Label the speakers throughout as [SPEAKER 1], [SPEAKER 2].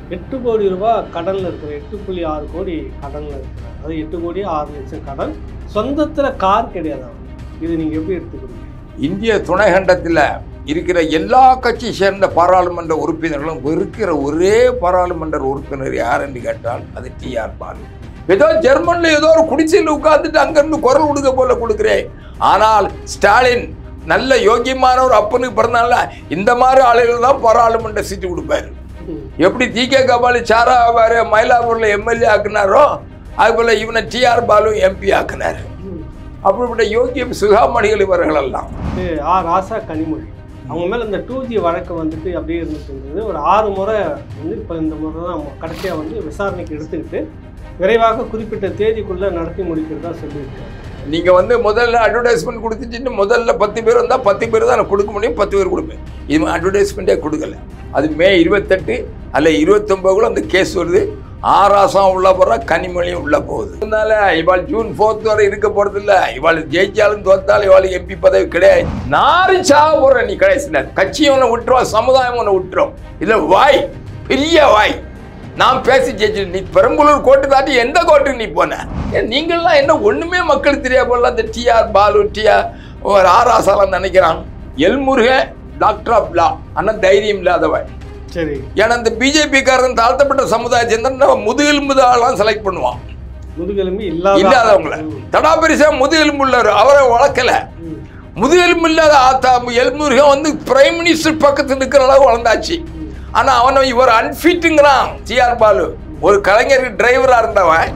[SPEAKER 1] எட்டு கோடி ரூபாய் கடனில் இருக்கிற எட்டு புள்ளி ஆறு கோடி கடனில் இருக்கிற அதாவது எட்டு கோடி ஆறு லட்சம் கடன் சொந்தத்தில் கார் கிடையாது அவருக்கு இது நீங்கள் எப்படி எடுத்துக்கிறீங்க
[SPEAKER 2] இந்திய துணைக்கண்டத்தில் இருக்கிற எல்லா கட்சி சேர்ந்த பாராளுமன்ற உறுப்பினர்களும் வெறுக்கிற ஒரே பாராளுமன்ற உறுப்பினர் யார் என்று கேட்டால் அது டிஆர் பாலு ஏதோ ஜெர்மன்ல ஏதோ ஒரு குடிசையில் உட்கார்ந்துட்டு அங்கிருந்து குரல் கொடுக்க போல கொடுக்கிறேன் ஆனால் ஸ்டாலின் நல்ல யோக்கியமான ஒரு அப்பனுக்கு பிறந்தால இந்த மாதிரி ஆளுகள் தான் பாராளுமன்ற சீட்டு கொடுப்பாரு எப்படி டி கே கபாலி சாரா வேறு மயிலாப்பூரில் எம்எல்ஏ ஆக்குனாரோ அதுபோல் இவனை டிஆர் பாலு எம்பி ஆக்குனாரு அப்படிப்பட்ட யோக்கியம் சுகாமணிகள் இவர்கள் எல்லாம்
[SPEAKER 1] இது ஆ ராசா கனிமொழி அவங்க மேலே இந்த டூ ஜி வழக்கு வந்துட்டு அப்படியே இருந்துட்டு இருந்தது ஒரு ஆறு முறை வந்து இப்போ இந்த முறை தான் கடைசியாக வந்து விசாரணைக்கு எடுத்துக்கிட்டு விரைவாக குறிப்பிட்ட தேதிக்குள்ளே நடத்தி முடிக்கிறதா சொல்லியிருக்காரு
[SPEAKER 2] நீங்க வந்து முதல்ல அட்வர்டைஸ்மெண்ட் கொடுத்துட்டு முதல்ல பத்து பேர் வந்தா பத்து பேர் தான் நான் கொடுக்க முடியும் பத்து பேர் கொடுப்பேன் இவன் அட்வர்டைஸ்மெண்ட்டே கொடுக்கல அது மே இருபத்தெட்டு அல்ல இருபத்தொம்பதுக்குள்ள அந்த கேஸ் வருது ஆறாசம் உள்ள போறா கனிமொழியும் உள்ள போகுது அதனால இவாள் ஜூன் ஃபோர்த் வரை இருக்க போறது இல்ல இவாள் ஜெயிச்சாலும் தோத்தாலும் இவாள் எம்பி பதவி கிடையாது நாரி சாக போற நீ கடைசியில் கட்சியும் உன்னை விட்டுரும் சமுதாயம் உன்னை விட்டுரும் இல்ல வாய் பெரிய வாய் நான் பேசி ஜெயிச்சு நீ பெரம்பலூர் கோட்டு தாண்டி எந்த கோட்டுக்கு நீ போன ஏன் நீங்கள்லாம் என்ன ஒண்ணுமே மக்களுக்கு தெரியா போல இந்த டிஆர் பாலு டிஆர் ஒரு ஆராசாலாம் நினைக்கிறான் எல்முருகன் டாக்டர் ஆஃப் லா ஆனால் தைரியம் இல்லாதவன்
[SPEAKER 1] சரி
[SPEAKER 2] ஏன்னா இந்த பிஜேபிக்காரன் தாழ்த்தப்பட்ட சமுதாயத்தை சேர்ந்த முதுகெலும்பு ஆளாம் செலக்ட் பண்ணுவான்
[SPEAKER 1] முதுகெலும்பு இல்லாத
[SPEAKER 2] இல்லாதவங்கள தடா பெரிசா முதுகெலும்பு உள்ளவர் அவரை வளர்க்கல
[SPEAKER 1] ம்.
[SPEAKER 2] முதுகெலும்பு இல்லாத ஆத்தா எல்முருகன் வந்து பிரைம் மினிஸ்டர் பக்கத்துல இருக்கிற அளவு வளர்ந்தாச்சு ஆனா அவனை இவர் அன்ஃபிட்டுங்கிறான் டிஆர் பாலு ஒரு கலைஞருக்கு டிரைவரா இருந்தவன்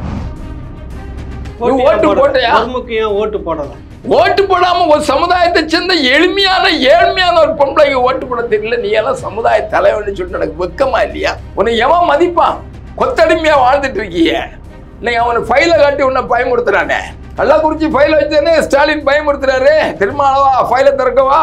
[SPEAKER 2] நீ
[SPEAKER 1] போட்டியா
[SPEAKER 2] ஓட்டு
[SPEAKER 1] போடல.
[SPEAKER 2] போட்டியா?
[SPEAKER 1] பொறுமைக்கு ஏன் ஓட்டு போடல
[SPEAKER 2] ஓட்டு போடாம ஒரு சமுதாயத்தை சேர்ந்த எளிமையான ஏழ்மையான ஒரு பொம்பளைக்கு ஓட்டு போட தெரியல நீ எல்லாம் சமுதாய தலைவன் சொல்லிட்டு எனக்கு வெக்கமா இல்லையா உன்னை எவன் மதிப்பான் கொத்தடிமையா வாழ்ந்துட்டு இருக்கிய நீ அவனை ஃபைலை காட்டி உன்னை பயமுறுத்துறானே கள்ளக்குறிச்சி ஃபைலை வச்சேனே ஸ்டாலின் பயமுறுத்துறாரு திருமாவளவா ஃபைலை திறக்கவா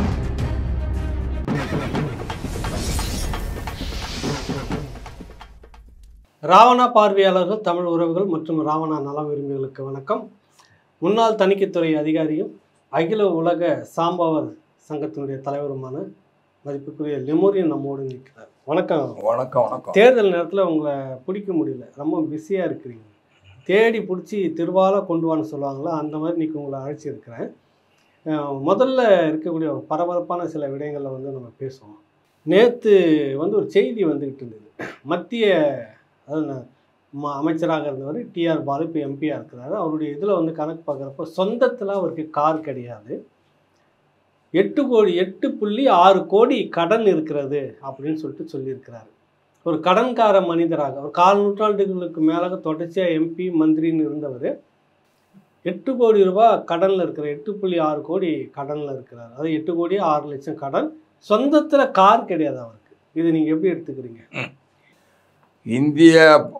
[SPEAKER 1] ராவணா பார்வையாளர்கள் தமிழ் உறவுகள் மற்றும் ராவணா நல விரும்பிகளுக்கு வணக்கம் முன்னாள் தணிக்கைத்துறை அதிகாரியும் அகில உலக சாம்பவர் சங்கத்தினுடைய தலைவருமான மதிப்புக்குரிய லெமோரியன் நம்மோடு நிற்கிறார் வணக்கம்
[SPEAKER 2] வணக்கம் வணக்கம்
[SPEAKER 1] தேர்தல் நேரத்தில் உங்களை பிடிக்க முடியல ரொம்ப பிஸியாக இருக்கிறீங்க தேடி பிடிச்சி திருவால கொண்டு வான்னு சொல்லுவாங்களா அந்த மாதிரி இன்னைக்கு உங்களை அழைச்சிருக்கிறேன் அஹ் முதல்ல இருக்கக்கூடிய ஒரு பரபரப்பான சில விடயங்களை வந்து நம்ம பேசுவோம் நேற்று வந்து ஒரு செய்தி வந்துக்கிட்டு இருந்தது மத்திய அதாவது ந- ம- அமைச்சராக இருந்தவர் டிஆர் பாலு இப்போ எம்பியாக இருக்கிறாரு அவருடைய இதில் வந்து கணக்கு பார்க்குறப்ப சொந்தத்தில் அவருக்கு கார் கிடையாது எட்டு கோடி எட்டு புள்ளி ஆறு கோடி கடன் இருக்கிறது அப்படின்னு சொல்லிட்டு சொல்லியிருக்கிறாரு ஒரு கடன்கார மனிதராக ஒரு கால் நூற்றாண்டுகளுக்கு மேலாக தொடர்ச்சியாக எம்பி மந்திரின்னு இருந்தவர் எட்டு கோடி ரூபாய் கடனில் இருக்கிற எட்டு புள்ளி ஆறு கோடி கடனில் இருக்கிறார் அதாவது எட்டு கோடி ஆறு லட்சம் கடன் சொந்தத்தில் கார் கிடையாது அவருக்கு இது நீங்கள் எப்படி எடுத்துக்கிறீங்க
[SPEAKER 2] இந்திய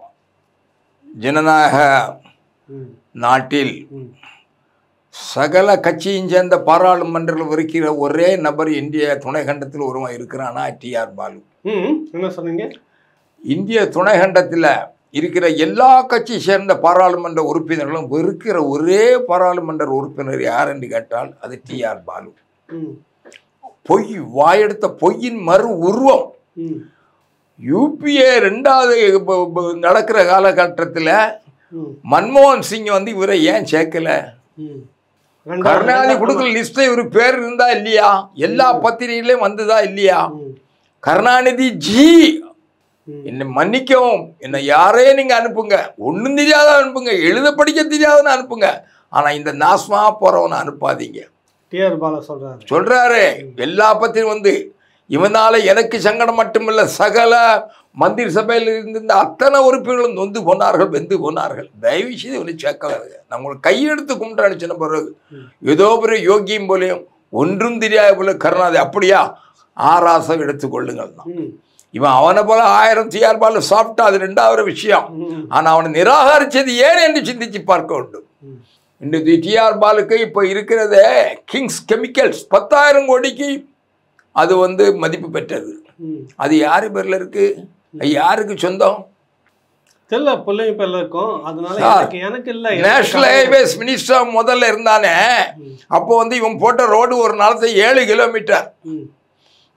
[SPEAKER 2] ஜனநாயக
[SPEAKER 1] ம்
[SPEAKER 2] நாட்டில்
[SPEAKER 1] ம்
[SPEAKER 2] சகல கட்சியும் சேர்ந்த பாராளுமன்றத்தில் இருக்கிற ஒரே நபர் இந்திய துணைக்கண்டத்தில் ஒருவன் இருக்கிறானா டிஆர் பாலு
[SPEAKER 1] ம் என்ன சொன்னீங்க
[SPEAKER 2] இந்திய துணைக்கண்டத்தில் இருக்கிற எல்லா கட்சி சேர்ந்த பாராளுமன்ற உறுப்பினர்களும் வெறுக்கிற ஒரே பாராளுமன்ற உறுப்பினர் யார் என்று கேட்டால் அது டிஆர் பாலு
[SPEAKER 1] ம்
[SPEAKER 2] பொய் வாயெடுத்த பொய்யின் மறு உருவம்
[SPEAKER 1] ம்
[SPEAKER 2] யூபிஏ ரெண்டாவது ப- ப- நடக்கிற காலகட்டத்தில்
[SPEAKER 1] ம்
[SPEAKER 2] மன்மோகன் சிங் வந்து இவரை ஏன் சேர்க்கல
[SPEAKER 1] ம்
[SPEAKER 2] கருணாநிதி கொடுக்குற லிஸ்ட்ல இவர் பேர் இருந்தா இல்லையா எல்லா பத்திரிகையிலையும் வந்ததா இல்லையா
[SPEAKER 1] ம்
[SPEAKER 2] கருணாநிதி ஜி
[SPEAKER 1] ம்
[SPEAKER 2] என்னை மன்னிக்கவும் என்னை யாரையும் நீங்க அனுப்புங்க ஒண்ணும் தெரியாத அனுப்புங்க எழுத படிக்க தெரியாதன்னு அனுப்புங்க ஆனா இந்த நாசமா போறவனை அனுப்பாதீங்க
[SPEAKER 1] டிஆர் பாலா சொல்கிறாரு
[SPEAKER 2] சொல்றாரு எல்லா பத்தியும் வந்து இவனால எனக்கு சங்கடம் மட்டுமில்ல சகல மந்திரி சபையில் இருந்த அத்தனை உறுப்பினர்களும் நொந்து போனார்கள் வெந்து போனார்கள் தயவு செய்து இவனை சேர்க்காதுங்க நான் உங்களை கையெடுத்து கும்பிட்டு அனுப்பிச்சின பிறகு
[SPEAKER 1] ம்.
[SPEAKER 2] ஏதோ ஒரு யோகியம் போலையும் ஒன்றும் தெரியாத போல கருணாதி அப்படியா ஆராசம் எடுத்துக்கொள்ளுங்கள் தான்
[SPEAKER 1] ம்
[SPEAKER 2] இவன் அவனை போல ஆயிரம் டிஆர் பால் சாப்பிட்டா அது ரெண்டாவது விஷயம்
[SPEAKER 1] ம்
[SPEAKER 2] ஆனா அவனை நிராகரிச்சது ஏன் என்று சிந்திச்சு பார்க்க வேண்டும்
[SPEAKER 1] ம்
[SPEAKER 2] இந்த டிஆர் பாலுக்கு இப்போ இருக்கிறத கிங்ஸ் கெமிக்கல்ஸ் பத்தாயிரம் கோடிக்கு அது வந்து மதிப்பு பெற்றது
[SPEAKER 1] ம்
[SPEAKER 2] அது யார் பேரில் இருக்கு அது யாருக்கு சொந்தம்
[SPEAKER 1] தெரியல பிள்ளைங்க பேர்ல இருக்கும் அதனால
[SPEAKER 2] சார்,
[SPEAKER 1] எனக்கு எனக்கு இல்லை
[SPEAKER 2] நேஷனல் ஹைவேஸ் மினிஸ்டர் முதல்ல இருந்தானே
[SPEAKER 1] ம்.
[SPEAKER 2] அப்போ வந்து இவன் போட்ட ரோடு ஒரு நாளத்தை ஏழு கிலோமீட்டர்
[SPEAKER 1] ம்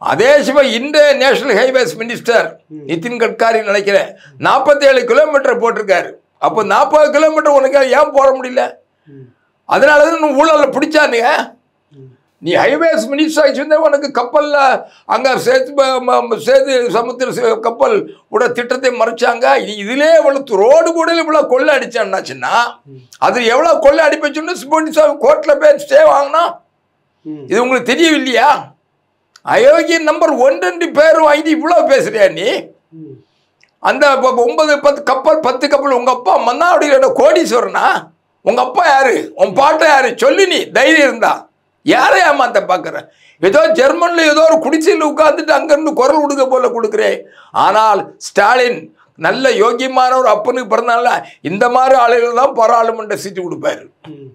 [SPEAKER 2] அதே சிவ இந்திய national highways minister Nitin Gadkari நினைக்கிறேன் நாற்பத்தேழு கிலோமீட்டர் போட்டிருக்காரு அப்போ நாற்பது கிலோமீட்டர் உனக்கு ஏன் போட முடியல
[SPEAKER 1] ம்.
[SPEAKER 2] அதனால தான் ஊழலில் பிடிச்சானுங்க
[SPEAKER 1] ம்.
[SPEAKER 2] நீ ஹைவேஸ் மினிஸ்டர் ஆகிட்டு உனக்கு கப்பலில் அங்கே சேத்து ப- ம- ம- சேது சமுத்திர சே- கப்பல் கூட திட்டத்தை மறைச்சாங்க இது இதிலே இவ்வளோ ரோடு கூட இவ்வளோ கொள்ளை அடிச்சான்னாச்சுன்னா அது எவ்வளோ கொள்ளை அடிப்பச்சுன்னு சுப்பிரமணிய சாமி கோர்ட்டில் போய் ஸ்டே வாங்கினா
[SPEAKER 1] ம்.
[SPEAKER 2] இது உங்களுக்கு தெரியவில்லையா அயோக்கியன் நம்பர் ஒன்று பேர் வாங்கிட்டு இவ்வளோ பேசுறியா நீ
[SPEAKER 1] ம்.
[SPEAKER 2] அந்த ப- ஒன்பது பத்து கப்பல் பத்து கப்பல் உங்க அப்பா மன்னாடியோட கோடீஸ்வரனா உங்க அப்பா யாரு உன் பாட்டை யாரு சொல்லு நீ தைரியம் இருந்தா யாரை ஏமாத்த பார்க்குற ஏதோ ஜெர்மன்ல ஏதோ ஒரு குடிசையில் உட்கார்ந்துட்டு அங்கிருந்து குரல் கொடுக்க போல கொடுக்குறேன் ஆனால் ஸ்டாலின் நல்ல யோக்கியமான ஒரு அப்பனுக்கு பிறந்தால இந்த மாதிரி ஆளுகள் தான் பாராளுமன்ற சீட்டு கொடுப்பாரு
[SPEAKER 1] ம்.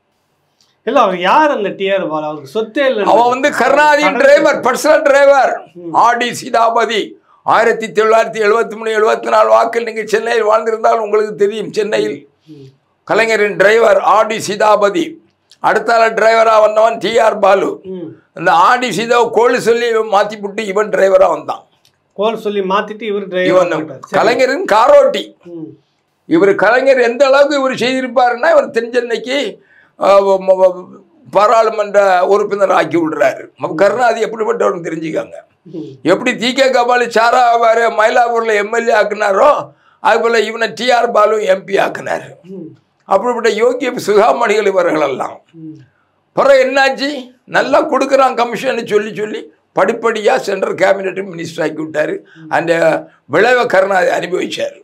[SPEAKER 1] இல்ல அவர் யார் அந்த டிஆர் பாலா அவருக்கு சொத்தே இல்லை
[SPEAKER 2] அவன் வந்து கருணாநிதி டிரைவர் பர்சனல் டிரைவர் ஆடி சீதாபதி ஆயிரத்தி தொள்ளாயிரத்தி எழுபத்தி மூணு எழுபத்தி நாலு வாக்கில் நீங்கள் சென்னையில் வாழ்ந்திருந்தால் உங்களுக்கு தெரியும் சென்னையில்
[SPEAKER 1] ம்.
[SPEAKER 2] கலைஞரின் டிரைவர் ஆடி சீதாபதி அடுத்தால டிரைவராக வந்தவன் டிஆர் பாலு
[SPEAKER 1] ம்.
[SPEAKER 2] இந்த ஆடி சீதாவை கோழி சொல்லி இவன் மாற்றி விட்டு இவன் டிரைவராக வந்தான்
[SPEAKER 1] கோல் சொல்லி மாத்திட்டு இவர்
[SPEAKER 2] இவன்
[SPEAKER 1] டிரைவர்
[SPEAKER 2] கலைஞரின் காரோட்டி இவர் கலைஞர் எந்த அளவுக்கு இவர் செய்திருப்பாருன்னா இவர் தென்சென்னைக்கு அஹ், ம- ம- பாராளுமன்ற உறுப்பினர் ஆக்கி விடுறாரு அப்ப கருணாநிதி எப்படிப்பட்டவர்னு தெரிஞ்சுக்காங்க எப்படி டி கே கபாலி சாரா வேறு மயிலாப்பூரில் எம்எல்ஏ ஆக்குனாரோ அதுபோல் இவனை டிஆர் பாலு எம்பி ஆக்குனார் அப்படிப்பட்ட யோகிய சுகாமணிகள் இவர்களெல்லாம் பிறகு என்னாச்சு நல்லா கொடுக்குறான் கமிஷன் சொல்லி சொல்லி படிப்படியாக சென்ட்ரல் கேபினெட் மினிஸ்டர் ஆக்கி விட்டார் அந்த விளைவை கருணாநிதி அனுபவிச்சார்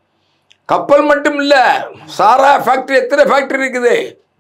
[SPEAKER 2] கப்பல் மட்டும் இல்லை சாரா ஃபேக்ட்ரி எத்தனை ஃபேக்ட்ரி இருக்குது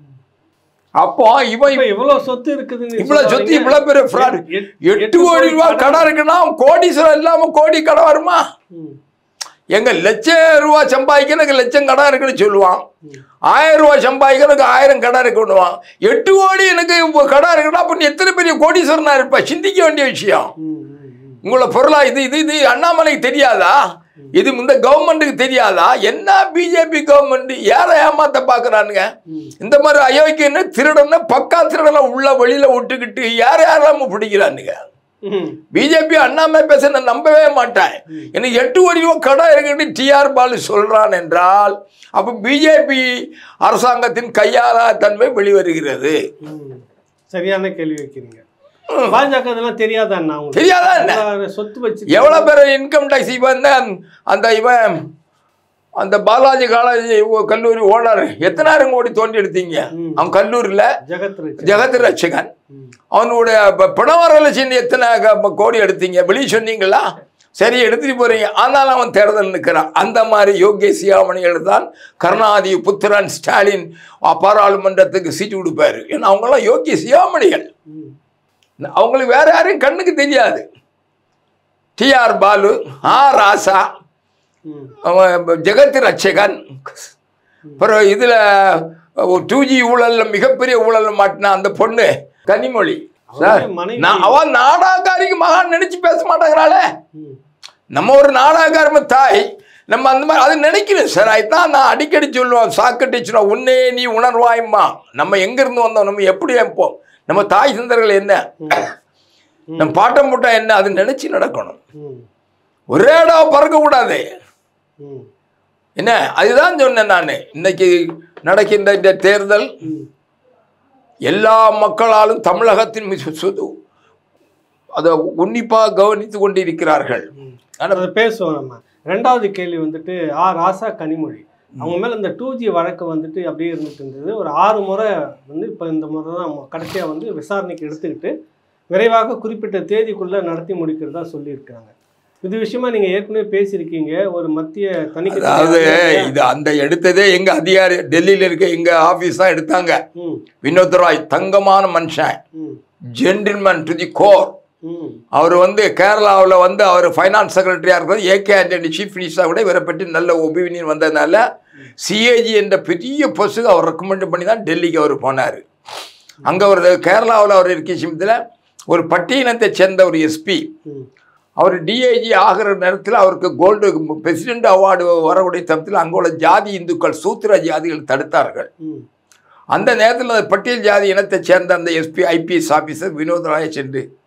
[SPEAKER 2] அப்போ இவன்
[SPEAKER 1] இப்ப இவ்வளவு சொத்து இருக்குதுன்னு
[SPEAKER 2] இவ்வளவு சொத்து
[SPEAKER 1] சொல்றாங்க.
[SPEAKER 2] இவ்வளவு பெரிய fraud.
[SPEAKER 1] எட்-
[SPEAKER 2] எட்டு கோடி ரூபாய் கடன் இருக்குன்னா கோடீஸ்வரம் இல்லாம கோடி கடன் வருமா
[SPEAKER 1] ம்.
[SPEAKER 2] எங்க லட்சம் ரூபாய் சம்பாதிக்க எனக்கு லட்சம் கடன் இருக்குன்னு சொல்லுவான் ஆயிரம் ரூபாய் சம்பாதிக்க எனக்கு ஆயிரம் கடன் இருக்குன்னுவான் எட்டு கோடி எனக்கு இப்போ கடன் இருக்குன்னா அப்ப நீ எத்தனை பெரிய கோடீஸ்வரனா இருப்ப சிந்திக்க வேண்டிய விஷயம்
[SPEAKER 1] ம், ம், ம்.
[SPEAKER 2] உங்களை பொருளா இது இது இது அண்ணாமலைக்கு தெரியாதா இது இந்த கவர்மெண்ட்டுக்கு தெரியாதா என்ன பிஜேபி கவர்மெண்ட் யாரை ஏமாத்த பாக்குறானுங்க
[SPEAKER 1] ம்.
[SPEAKER 2] இந்த மாதிரி அயோக்கியன்னு திருடனை பக்கா திருடனை உள்ள வெளியில விட்டுக்கிட்டு யார் யாராம பிடிக்கிறானுங்க
[SPEAKER 1] ம்.
[SPEAKER 2] பிஜேபி அண்ணாமே பேச நான் நம்பவே மாட்டேன் எனக்கு எட்டு கோடி ரூபாய் கடன் இருக்குன்னு டிஆர் பாலு சொல்றான் என்றால் அப்போ பிஜேபி அரசாங்கத்தின் கையாளா தன்மை வெளிவருகிறது
[SPEAKER 1] ம். சரியான கேள்வி வைக்கிறீங்க பாஜக இதெல்லாம் தெரியாதா அண்ணா உங்களுக்கு?
[SPEAKER 2] தெரியாதா என்ன
[SPEAKER 1] இவ்வளவு சொத்து வச்சு
[SPEAKER 2] எவ்வளோ பேர் இன்கம் டேக்ஸ் இவன் தான் அந்த இவன் அந்த பாலாஜி காலேஜ் கல்லூரி ஓனர் எத்தனாயிரம் கோடி தோண்டி எடுத்தீங்க
[SPEAKER 1] ம்.
[SPEAKER 2] அவன் கல்லூரியில்
[SPEAKER 1] ஜெகத் ரிச்.
[SPEAKER 2] ஜெகத் ரட்சகன்
[SPEAKER 1] ம்.
[SPEAKER 2] அவனுடைய ப- பிணவரல சேர்ந்து எத்தனை க- கோடி எடுத்தீங்க வெளியே சொன்னீங்களா சரி எடுத்துட்டு போறீங்க ஆனாலும் அவன் தேர்தல் நிற்கிறான் அந்த மாதிரி யோகிய சியாமணிகள் தான் கருணாநிதி புத்திரன் ஸ்டாலின் அ, பாராளுமன்றத்துக்கு சீட்டு கொடுப்பாரு ஏன்னா அவங்களாம் யோகிய சியாமணிகள்
[SPEAKER 1] ம்.
[SPEAKER 2] அவங்களுக்கு வேற யாரையும் கண்ணுக்கு தெரியாது டிஆர் பாலு ஆ ராசா
[SPEAKER 1] ம்.
[SPEAKER 2] அவன் ஜெகத் ரட்சகன் அப்புறம் இதில் டூ ஜி ஊழலில் மிகப்பெரிய ஊழலில் மாட்டின அந்த பொண்ணு கனிமொழி சார்
[SPEAKER 1] அவருடைய மனைவி.
[SPEAKER 2] நான் அவன் நாடாகாரிக்கு மகான் நினைச்சு பேச மாட்டேங்கிறாளே
[SPEAKER 1] ம்.
[SPEAKER 2] நம்ம ஒரு நாடாகாரம தாய் நம்ம அந்த மாதிரி அது நினைக்கணும் சார் அதுதான் நான் அடிக்கடி சொல்லுவேன் சாக்கடிச்சுனா உன்னே நீ உணர்வாயம்மா நம்ம எங்கேருந்து வந்தோம் நம்ம எப்படி இருப்போம் நம்ம தாய் சிந்தர்கள் என்ன நம்ம பாட்டம் போட்டா என்ன அது நினைச்சு நடக்கணும்
[SPEAKER 1] ம்.
[SPEAKER 2] ஒரே இடம் பறக்கக்கூடாது
[SPEAKER 1] ம்.
[SPEAKER 2] என்ன அதுதான் சொன்னேன் நான் இன்னைக்கு நடக்கின்ற இந்த தேர்தல்
[SPEAKER 1] ம்.
[SPEAKER 2] எல்லா மக்களாலும் தமிழகத்தின் மிக சு- அதை உன்னிப்பாக கவனித்து கொண்டிருக்கிறார்கள் ஆனால்
[SPEAKER 1] அதை பேசுவோம் நம்ம ரெண்டாவது கேள்வி வந்துட்டு ஆ ராசா கனிமொழி அவங்க மேல இந்த டூ ஜி வழக்கு வந்துட்டு அப்படியே இருந்துட்டு இருந்தது ஒரு ஆறு முறை வந்து இப்போ இந்த முறை தான் கடைசியாக வந்து விசாரணைக்கு எடுத்துக்கிட்டு விரைவாக குறிப்பிட்ட தேதிக்குள்ள நடத்தி முடிக்கிறதா சொல்லியிருக்காங்க இது விஷயமா நீங்க ஏற்கனவே பேசியிருக்கீங்க ஒரு மத்திய தணிக்கை
[SPEAKER 2] அதாவது இது அந்த எடுத்ததே எங்க அதிகாரி டெல்லியில் இருக்க எங்க ஆபீஸ் தான் எடுத்தாங்க
[SPEAKER 1] ம்
[SPEAKER 2] வினோத் ராய் தங்கமான மனுஷன்
[SPEAKER 1] ம்
[SPEAKER 2] ஜென்டில்மேன் டு தி கோர்
[SPEAKER 1] ம்
[SPEAKER 2] அவர் வந்து கேரளாவில் வந்து அவர் ஃபைனான்ஸ் செக்ரட்டரியாக இருக்கிறது ஏகே ஆண்டனி சீஃப் மினிஸ்டராக கூட இவரை பற்றி நல்ல ஒப்பீனியன் வந்ததுனால சிஏஜி என்ற பெரிய பொஸ்ஸுக்கு அவர் ரெக்கமெண்ட் பண்ணி தான் டெல்லிக்கு அவர் போனார் அங்கே ஒரு கேரளாவில் அவர் இருக்க சமயத்தில் ஒரு பட்டியலத்தை சேர்ந்த ஒரு எஸ்பி
[SPEAKER 1] ம்
[SPEAKER 2] அவர் டிஐஜி ஆகிற நேரத்தில் அவருக்கு கோல்டு பிரசிடென்ட் அவார்டு வரக்கூடிய தரத்தில் அங்கே உள்ள ஜாதி இந்துக்கள் சூத்திர ஜாதிகள் தடுத்தார்கள்
[SPEAKER 1] ம்
[SPEAKER 2] அந்த நேரத்தில் அந்த பட்டியல் ஜாதி இனத்தைச் சேர்ந்த அந்த எஸ்பி ஐபிஎஸ் ஆஃபீஸர் வினோத் ராயை சென்று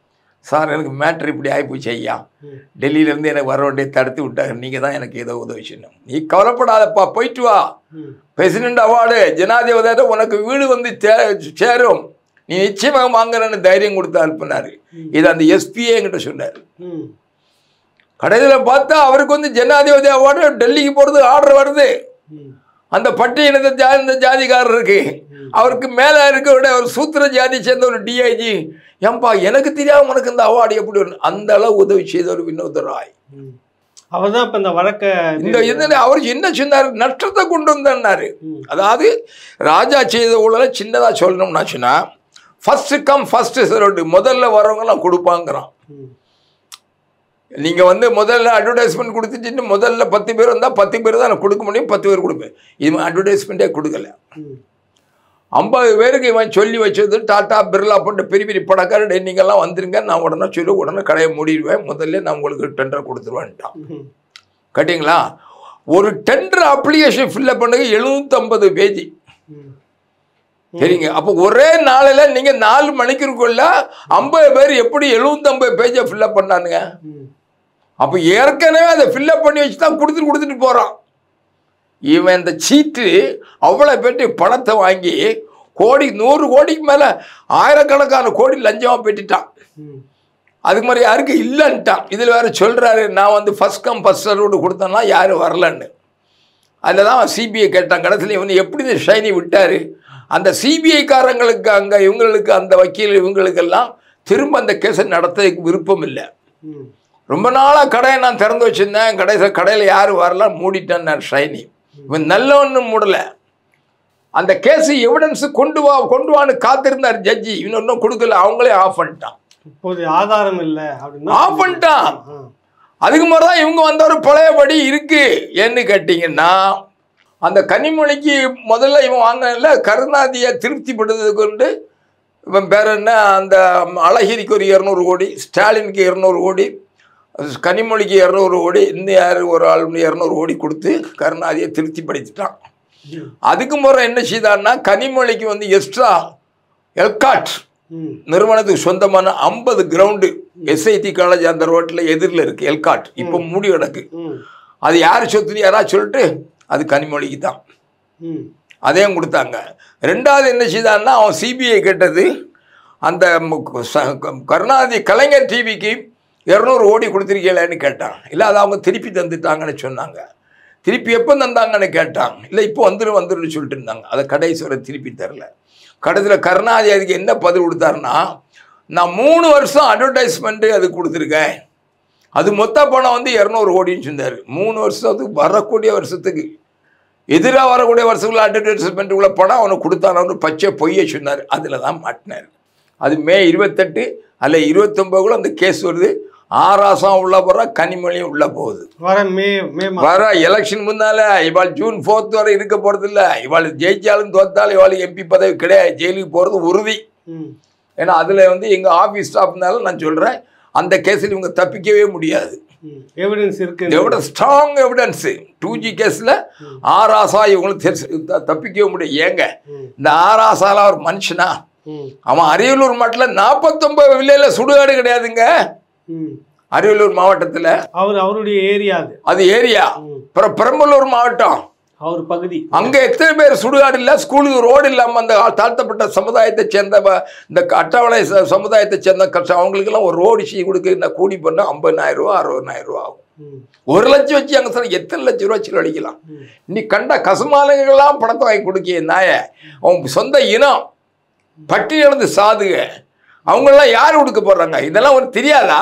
[SPEAKER 2] சார் எனக்கு மேட்ரு இப்படி ஆகிப்போச்சு ஐயா
[SPEAKER 1] ம்.
[SPEAKER 2] டெல்லியிலேருந்து எனக்கு வர வேண்டிய தடுத்து விட்டாங்க நீங்கள் தான் எனக்கு ஏதோ உதவி செய்யணும் நீ கவலைப்படாதப்பா போயிட்டு வா
[SPEAKER 1] ம்
[SPEAKER 2] பிரசிடென்ட் அவார்டு ஜனாதிபதியிட்ட உனக்கு வீடு வந்து தே- சேரும் நீ நிச்சயமாக வாங்குறேன்னு தைரியம் கொடுத்து அனுப்புனாரு இது அந்த எஸ்பியே என்கிட்ட சொன்னார்
[SPEAKER 1] ம்
[SPEAKER 2] கடைசியில் பார்த்தா அவருக்கு வந்து ஜனாதிபதி அவார்டு டெல்லிக்கு போகிறது ஆர்டர் வருது
[SPEAKER 1] ம்
[SPEAKER 2] அந்த பட்டியலத்தை ஜா- இந்த ஜாதிகாரர் இருக்கு அவருக்கு மேலே இருக்க ஒரு சூத்திர ஜாதி சேர்ந்த ஒரு டிஐஜி ஏன்பா எனக்கு தெரியாம உனக்கு இந்த அவார்டு எப்படி வரும்? அந்த அளவு உதவி செய்த ஒரு வினோத ராய்
[SPEAKER 1] ம் அவர் தான் இப்போ இந்த வழக்கை
[SPEAKER 2] இந்த இதில் அவர் என்ன சொன்னார் நஷ்டத்தை கொண்டு வந்தாரு
[SPEAKER 1] ம்.
[SPEAKER 2] அதாவது ராஜா செய்த ஊழலை சின்னதாக சொல்லணும்னாச்சுன்னா ஃபர்ஸ்ட் கம் ஃபர்ஸ்ட் சரோடு முதல்ல வரவங்கலாம் கொடுப்பாங்கிறான்
[SPEAKER 1] ம்
[SPEAKER 2] நீங்கள் வந்து முதல்ல அட்வர்டைஸ்மெண்ட் கொடுத்துட்டு முதல்ல பத்து பேர் வந்தால் பத்து பேர் தான் நான் கொடுக்க முடியும் பத்து பேர் கொடுப்பேன் இவன் அட்வர்டைஸ்மெண்ட்டே கொடுக்கல
[SPEAKER 1] ம்
[SPEAKER 2] ஐம்பது பேருக்கு இவன் சொல்லி வச்சது டாட்டா பிர்லா போன்ற பெரிய பெரிய பணக்காரர் நீங்கள்லாம் வந்துருங்க நான் உடனே சொல்லி உடனே கடையை மூடிடுவேன் முதல்ல நான் உங்களுக்கு டெண்டர் கொடுத்துருவேன்ட்டான்
[SPEAKER 1] ம்
[SPEAKER 2] கேட்டிங்களா ஒரு டெண்டர் அப்ளிகேஷன் ஃபில்லப் பண்ணுங்க எழுநூற்றம்பது பேஜி
[SPEAKER 1] ம்
[SPEAKER 2] சரிங்க அப்போ ஒரே நாளில் நீங்கள் நாலு மணிக்குள்ள ஐம்பது பேர் எப்படி எழுநூற்றம்பது பேஜை ஃபில்லப் பண்ணானுங்க
[SPEAKER 1] ம்
[SPEAKER 2] அப்போ ஏற்கனவே அதை ஃபில்லப் பண்ணி வச்சு தான் கொடுத்துட்டு கொடுத்துட்டு போகிறான் இவன் இந்த சீட்டு அவ்வளோ பேட்டு பணத்தை வாங்கி கோடி நூறு கோடிக்கு மேலே ஆயிரக்கணக்கான கோடி லஞ்சமாக பெற்றுட்டான்
[SPEAKER 1] ம்
[SPEAKER 2] அதுக்கு மாதிரி யாருக்கு இல்லைன்ட்டான் இதில் வேறு சொல்கிறாரு நான் வந்து ஃபஸ்ட் கம் ஃபஸ்ட் சர்வோடு கொடுத்தேன்னா யாரும் வரலன்னு அதில் தான் சிபிஐ கேட்டான் கடைசியில் இவன் எப்படி இந்த ஷைனி விட்டார் அந்த சிபிஐ காரங்களுக்கு அங்கே இவங்களுக்கு அந்த வக்கீல் இவங்களுக்கெல்லாம் திரும்ப அந்த கேஸை நடத்த விருப்பம் இல்லை
[SPEAKER 1] ம்
[SPEAKER 2] ரொம்ப நாளாக கடையை நான் திறந்து வச்சுருந்தேன் கடைசியில் கடையில் யாரும் வரல மூடிட்டேன் நான் ஷைனி இவன் நல்லவன்னு மூடலை அந்த கேஸ் எவிடன்ஸ் கொண்டு வா கொண்டு வான்னு காத்திருந்தார் ஜட்ஜி இவன் இன்னும் கொடுக்கல அவங்களே ஆஃப் பண்ணிட்டான்
[SPEAKER 1] இப்போது ஆதாரம் இல்லை அப்படின்னா
[SPEAKER 2] ஆஃப் பண்ணிட்டான்
[SPEAKER 1] ஆ
[SPEAKER 2] அதுக்கு மாதிரி தான் இவங்க வந்த ஒரு பழையபடி இருக்கு ஏன்னு கேட்டிங்கன்னா அந்த கனிமொழிக்கு முதல்ல இவன் வாங்கினல கருணாதியை திருப்திப்படுத்துறது கொண்டு இவன் பேர் என்ன அந்த அழகிரிக்கு ஒரு இரநூறு கோடி ஸ்டாலினுக்கு இரநூறு கோடி கனிமொழிக்கு இரநூறு கோடி இந்த யார் ஒரு ஆள் இரநூறு கோடி கொடுத்து கருணாதியை திருப்திப்படுத்திட்டான்
[SPEAKER 1] ம்
[SPEAKER 2] அதுக்கு முறை என்ன செய்தான்னா கனிமொழிக்கு வந்து எக்ஸ்ட்ரா எல்காட்
[SPEAKER 1] ம்
[SPEAKER 2] நிறுவனத்துக்கு சொந்தமான ஐம்பது கிரவுண்டு எஸ்ஐடி காலேஜ் அந்த ரோட்டில் எதிரில் இருக்குது எல்காட் இப்போ மூடி கிடக்கு
[SPEAKER 1] ம்
[SPEAKER 2] அது யார் சொத்து யாராவது சொல்லிட்டு அது கனிமொழிக்கு தான்
[SPEAKER 1] ம்
[SPEAKER 2] அதையும் கொடுத்தாங்க ரெண்டாவது என்ன செய்தான்னா அவன் சிபிஐ கேட்டது அந்த மு- ச- க- கருணாநிதி கலைஞர் டிவிக்கு இரநூறு கோடி கொடுத்துருக்கீங்களான்னு கேட்டான் இல்லை அதை அவங்க திருப்பி தந்துட்டாங்கன்னு சொன்னாங்க திருப்பி எப்போ தந்தாங்கன்னு கேட்டான் இல்லை இப்போ வந்துடும் வந்துடும் சொல்லிட்டு இருந்தாங்க அதை கடைசி வரை திருப்பி தரல கடைசியில் கருணாநிதி அதுக்கு என்ன பதில் கொடுத்தாருன்னா நான் மூணு வருஷம் அட்வர்டைஸ்மெண்ட்டு அது கொடுத்துருக்கேன் அது மொத்த பணம் வந்து இரநூறு கோடின்னு சொன்னார் மூணு வருஷத்துக்கு வரக்கூடிய வருஷத்துக்கு எதிராக வரக்கூடிய வருஷங்களில் அட்வர்டைஸ்மெண்ட்டுக்குள்ள படம் அவனுக்கு கொடுத்தானு பச்சை பொய்யை சொன்னார் அதில் தான் மாட்டினார் அது மே இருபத்தெட்டு அல்ல இருபத்தொம்போதுக்குள்ள அந்த கேஸ் வருது ஆராசம் உள்ள போகிறா கனிமொழியும் உள்ளே போகுது
[SPEAKER 1] வர மே மே மா
[SPEAKER 2] வர எலெக்ஷன் முன்னால இவாள் ஜூன் ஃபோர்த் வரை இருக்க போகிறது இல்லை இவாள் ஜெயிச்சாலும் தோத்தாலும் இவாளுக்கு எம்பி பதவி கிடையாது ஜெயிலுக்கு போகிறது உறுதி
[SPEAKER 1] ம்
[SPEAKER 2] ஏன்னா அதில் வந்து எங்கள் ஆஃபீஸ் ஸ்டாஃப்னால நான் சொல்கிறேன் அந்த கேஸில் இவங்க தப்பிக்கவே முடியாது
[SPEAKER 1] ம் எவிடன்ஸ் இருக்கு
[SPEAKER 2] எவிட ஸ்ட்ராங் எவிடன்ஸு டூ ஜி கேஸில் ஆராசா இவங்களுக்கு தெரிச்சு த- தப்பிக்கவே முடியும் ஏங்க
[SPEAKER 1] ம்
[SPEAKER 2] இந்த ஆராசால ஒரு மனுஷனா
[SPEAKER 1] ம்
[SPEAKER 2] அவன் அரியலூர் மாவட்டத்தில் நாற்பத்தொம்பது வில்லையில் சுடுகாடு கிடையாதுங்க
[SPEAKER 1] ம்
[SPEAKER 2] அரியலூர் மாவட்டத்தில்
[SPEAKER 1] அவர் அவருடைய ஏரியா அது
[SPEAKER 2] அது ஏரியா
[SPEAKER 1] ம்
[SPEAKER 2] அப்புறம் பெரம்பலூர் மாவட்டம்
[SPEAKER 1] அவர் பகுதி
[SPEAKER 2] அங்கே எத்தனை பேர் சுடுகாடு இல்லை ஸ்கூலுக்கு ரோடு இல்லாமல் அந்த தாழ்த்தப்பட்ட சமுதாயத்தை சேர்ந்த வ- இந்த அட்டவணை ச- சமுதாயத்தை சேர்ந்த கஷ்டம் அவங்களுக்கெல்லாம் ஒரு ரோடு செய்ய கொடுக்க இந்த கூலி பண்ண ஐம்பதாயிரம் ரூபா அறுபதாயிரம் ரூபா ஆகும்
[SPEAKER 1] ம்
[SPEAKER 2] ஒரு லட்சம் வச்சு அங்கே சார் எத்தனை லட்சம் ரூபா செலவழிக்கலாம்
[SPEAKER 1] ம்
[SPEAKER 2] நீ கண்ட கசுமாலங்கள்லாம் பணத்தை வாங்கி கொடுக்க நாய அவங்க சொந்த இனம் பட்டி எழுந்து சாதுக அவங்களெல்லாம் யார் கொடுக்க போடுறாங்க இதெல்லாம் ஒரு தெரியாதா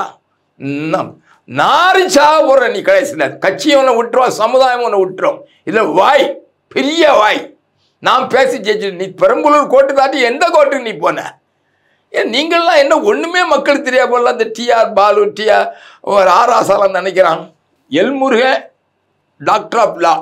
[SPEAKER 2] நம் நாரி சாக போடுற நீ கடைசியில் கட்சி ஒன்று விட்டுரும் சமுதாயம் ஒன்று விட்டுரும் இதில் வாய் பெரிய வாய் நான் பேசி ஜெயிச்சு நீ பெரம்பலூர் கோட்டு தாண்டி எந்த கோட்டுக்கு நீ போன ஏன் நீங்கள்லாம் என்ன ஒன்றுமே மக்களுக்கு தெரியா போல இந்த டிஆர் பாலு டிஆர் ஒரு ஆராசாலாம் நினைக்கிறான் எல்முருக டாக்டர் ஆஃப் லா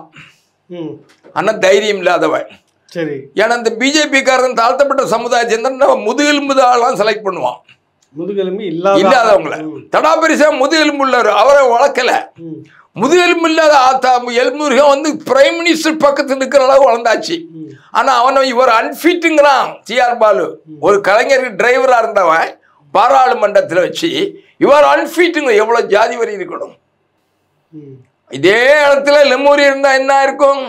[SPEAKER 1] ம்
[SPEAKER 2] ஆனால் தைரியம் இல்லாதவன்
[SPEAKER 1] சரி
[SPEAKER 2] ஏன்னா இந்த பிஜேபிக்காரன் தாழ்த்தப்பட்ட சமுதாயத்தை சேர்ந்தா முதுகெலும்பு ஆளாம் செலக்ட் பண்ணுவான்
[SPEAKER 1] முதுகெலும்பு இல்லாத
[SPEAKER 2] இல்லாதவங்கள
[SPEAKER 1] ம்.
[SPEAKER 2] தடா பெரிசா முதுகெலும்பு உள்ளவர் அவரை வளர்க்கல
[SPEAKER 1] ம்
[SPEAKER 2] முதுகெலும்பு இல்லாத ஆத்தா எல்முருகன் வந்து பிரைம் மினிஸ்டர் பக்கத்தில் இருக்கிற அளவு வளர்ந்தாச்சு
[SPEAKER 1] ம்
[SPEAKER 2] ஆனால் அவனை இவர் அன்ஃபிட்டுங்கிறான் டிஆர் பாலு ஒரு கலைஞருக்கு டிரைவராக இருந்தவன் பாராளுமன்றத்தில் வச்சு இவர் அன்ஃபீட்டுங்க எவ்வளோ ஜாதி வரி இருக்கணும்
[SPEAKER 1] ம்
[SPEAKER 2] இதே இடத்துல லெமூரி இருந்தால் என்ன இருக்கும்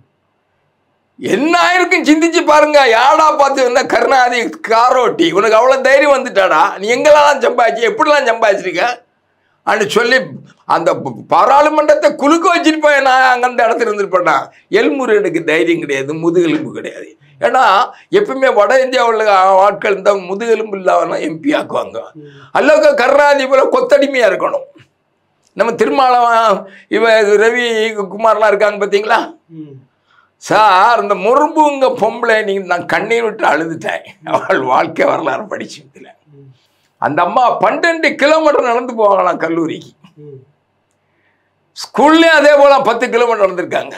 [SPEAKER 2] என்ன ஆயிருக்கும் சிந்திச்சு பாருங்க யாடா பார்த்து என்ன கருணாதி காரோட்டி உனக்கு அவ்வளோ தைரியம் வந்துட்டாடா நீ எங்கெல்லாம் சம்பாதிச்சு எப்படிலாம் சம்பாதிச்சிருக்க அன்னு சொல்லி அந்த ப- பாராளுமன்றத்தை குலுக்க வச்சிருப்பேன் நான் அங்கே அந்த இடத்துல இருந்திருப்பேன்னா எல்முருகனுக்கு தைரியம் கிடையாது முதுகெலும்பு கிடையாது ஏன்னா எப்பவுமே வட இந்தியாவில் ஆட்கள் இந்த முதுகெலும்பு இல்லாமல் எம்பி ஆக்குவாங்க அல்லது கருணாநிதி போல கொத்தடிமையாக இருக்கணும் நம்ம திருமாவளவன் இவன் ரவி குமார்லாம் இருக்காங்க பார்த்தீங்களா
[SPEAKER 1] ம்
[SPEAKER 2] சார் இந்த முரும்புங்க பொம்பளை நீங்கள் நான் கண்ணீர் விட்டு அழுதுட்டேன் அவள் வாழ்க்கை வரலாறு படிச்சதுல
[SPEAKER 1] ம்
[SPEAKER 2] அந்த அம்மா பன்னெண்டு கிலோமீட்டர் நடந்து போவாங்களாம் கல்லூரிக்கு
[SPEAKER 1] ம்
[SPEAKER 2] ஸ்கூல்லேயும் அதே போல பத்து கிலோமீட்டர் நடந்திருக்காங்க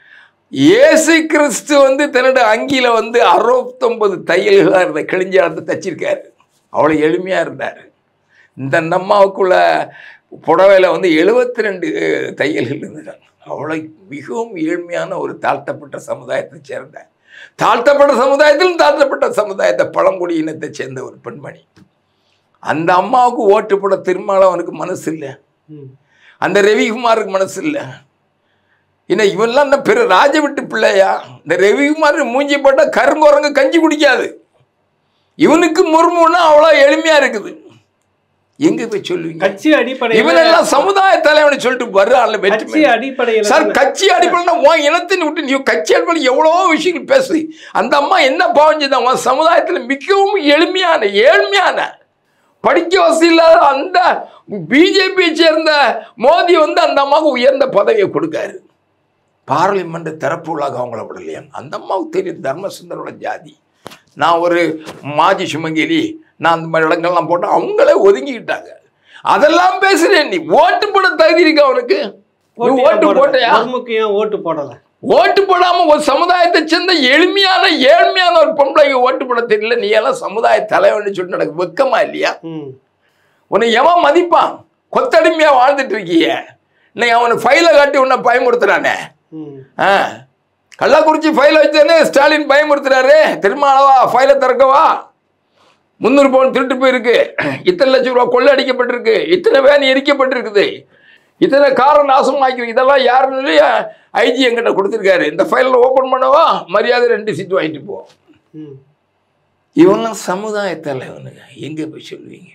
[SPEAKER 2] இயேசு கிறிஸ்து வந்து தன்னோட அங்கியில் வந்து அறுபத்தொன்பது தையல்களாக இருந்த கிழிஞ்ச இடத்த தச்சிருக்காரு அவ்வளோ எளிமையாக இருந்தார் இந்த அம்மாவுக்குள்ள புடவையில் வந்து எழுபத்தி ரெண்டு தையல்கள் இருந்துட்டாங்க அவ்வளோ மிகவும் ஏழ்மையான ஒரு தாழ்த்தப்பட்ட சமுதாயத்தை சேர்ந்த தாழ்த்தப்பட்ட சமுதாயத்திலும் தாழ்த்தப்பட்ட சமுதாயத்தை பழங்குடி இனத்தை சேர்ந்த ஒரு பெண்மணி அந்த அம்மாவுக்கு ஓட்டு போட திருமாவளவனுக்கு மனசு இல்லை
[SPEAKER 1] ம்
[SPEAKER 2] அந்த ரவிக்குமாருக்கு மனசு இல்லை இன்னும் இவன்லாம் என்ன பெரு ராஜ விட்டு பிள்ளையா இந்த ரவிக்குமார் மூஞ்சி போட்டால் கருங்குரங்கு கஞ்சி குடிக்காது இவனுக்கு முருமுன்னா அவ்வளோ எளிமையாக இருக்குது எங்க போய் சொல்லுவீங்க
[SPEAKER 1] கட்சி அடிப்படையில்
[SPEAKER 2] இவனெல்லாம் சமுதாய தலைவனை சொல்லிட்டு வர்றான்ல
[SPEAKER 1] கட்சி
[SPEAKER 2] வெற்றி
[SPEAKER 1] அடிப்படையில்
[SPEAKER 2] சார் கட்சி அடிப்படையில் உன் இனத்தின் விட்டு நீ கட்சி அடிப்படையில் எவ்வளோ விஷயங்கள் பேசு அந்த அம்மா என்ன பாவம் செய்தான் உன் சமுதாயத்தில் மிகவும் எளிமையான ஏழ்மையான படிக்க வசதி இல்லாத அந்த பிஜேபியை சேர்ந்த மோடி வந்து அந்த அம்மாவுக்கு உயர்ந்த பதவியை கொடுக்காரு பார்லிமெண்ட் திறப்பு உள்ளாக அவங்கள விடலையா அந்த அம்மாவுக்கு தெரியும் தர்மசுந்தரோட ஜாதி நான் ஒரு மாஜி சுமங்கேலி நான் அந்த மாதிரி இடங்கள்லாம் போட்டேன் அவங்களே ஒதுங்கிக்கிட்டாங்க அதெல்லாம் பேசுறேன் நீ ஓட்டு போட தகுதி இருக்கா அவனுக்கு நீ ஓட்டு போட்டையா
[SPEAKER 1] நமக்கு ஏன் ஓட்டு போடல
[SPEAKER 2] ஓட்டு போடாம ஒரு சமுதாயத்தை சேர்ந்த எளிமையான ஏழ்மையான ஒரு பொம்பளைக்கு ஓட்டு போட தெரியல நீ எல்லாம் சமுதாய தலைவன் சொல்லிட்டு நடக்கு வெக்கமா இல்லையா
[SPEAKER 1] ம்
[SPEAKER 2] உன்னை எவன் மதிப்பான் கொத்தடிமையா வாழ்ந்துட்டு இருக்கிய இன்னைக்கு அவனை ஃபைலை காட்டி உன்னை பயமுறுத்துறானே
[SPEAKER 1] ம்
[SPEAKER 2] ஆ கள்ளக்குறிச்சி ஃபைலை வச்சேனே ஸ்டாலின் பயமுறுத்துறாரு திருமாவளவா ஃபைலை திறக்கவா முந்நூறு பவுன் திருட்டு போயிருக்கு இத்தனை லட்சம் ரூபா கொள்ளை அடிக்கப்பட்டிருக்கு இத்தனை வேன் எரிக்கப்பட்டிருக்குது இத்தனை காரை நாசமாக்கி இதெல்லாம் யாருன்னு ஐஜி என்கிட்ட கொடுத்துருக்காரு இந்த ஃபைலில் ஓப்பன் பண்ணவா மரியாதை ரெண்டு சீட் வாங்கிட்டு போ
[SPEAKER 1] ம்
[SPEAKER 2] இவங்கெல்லாம் சமுதாய தலைவனுங்க எங்கே போய் சொல்லுவீங்க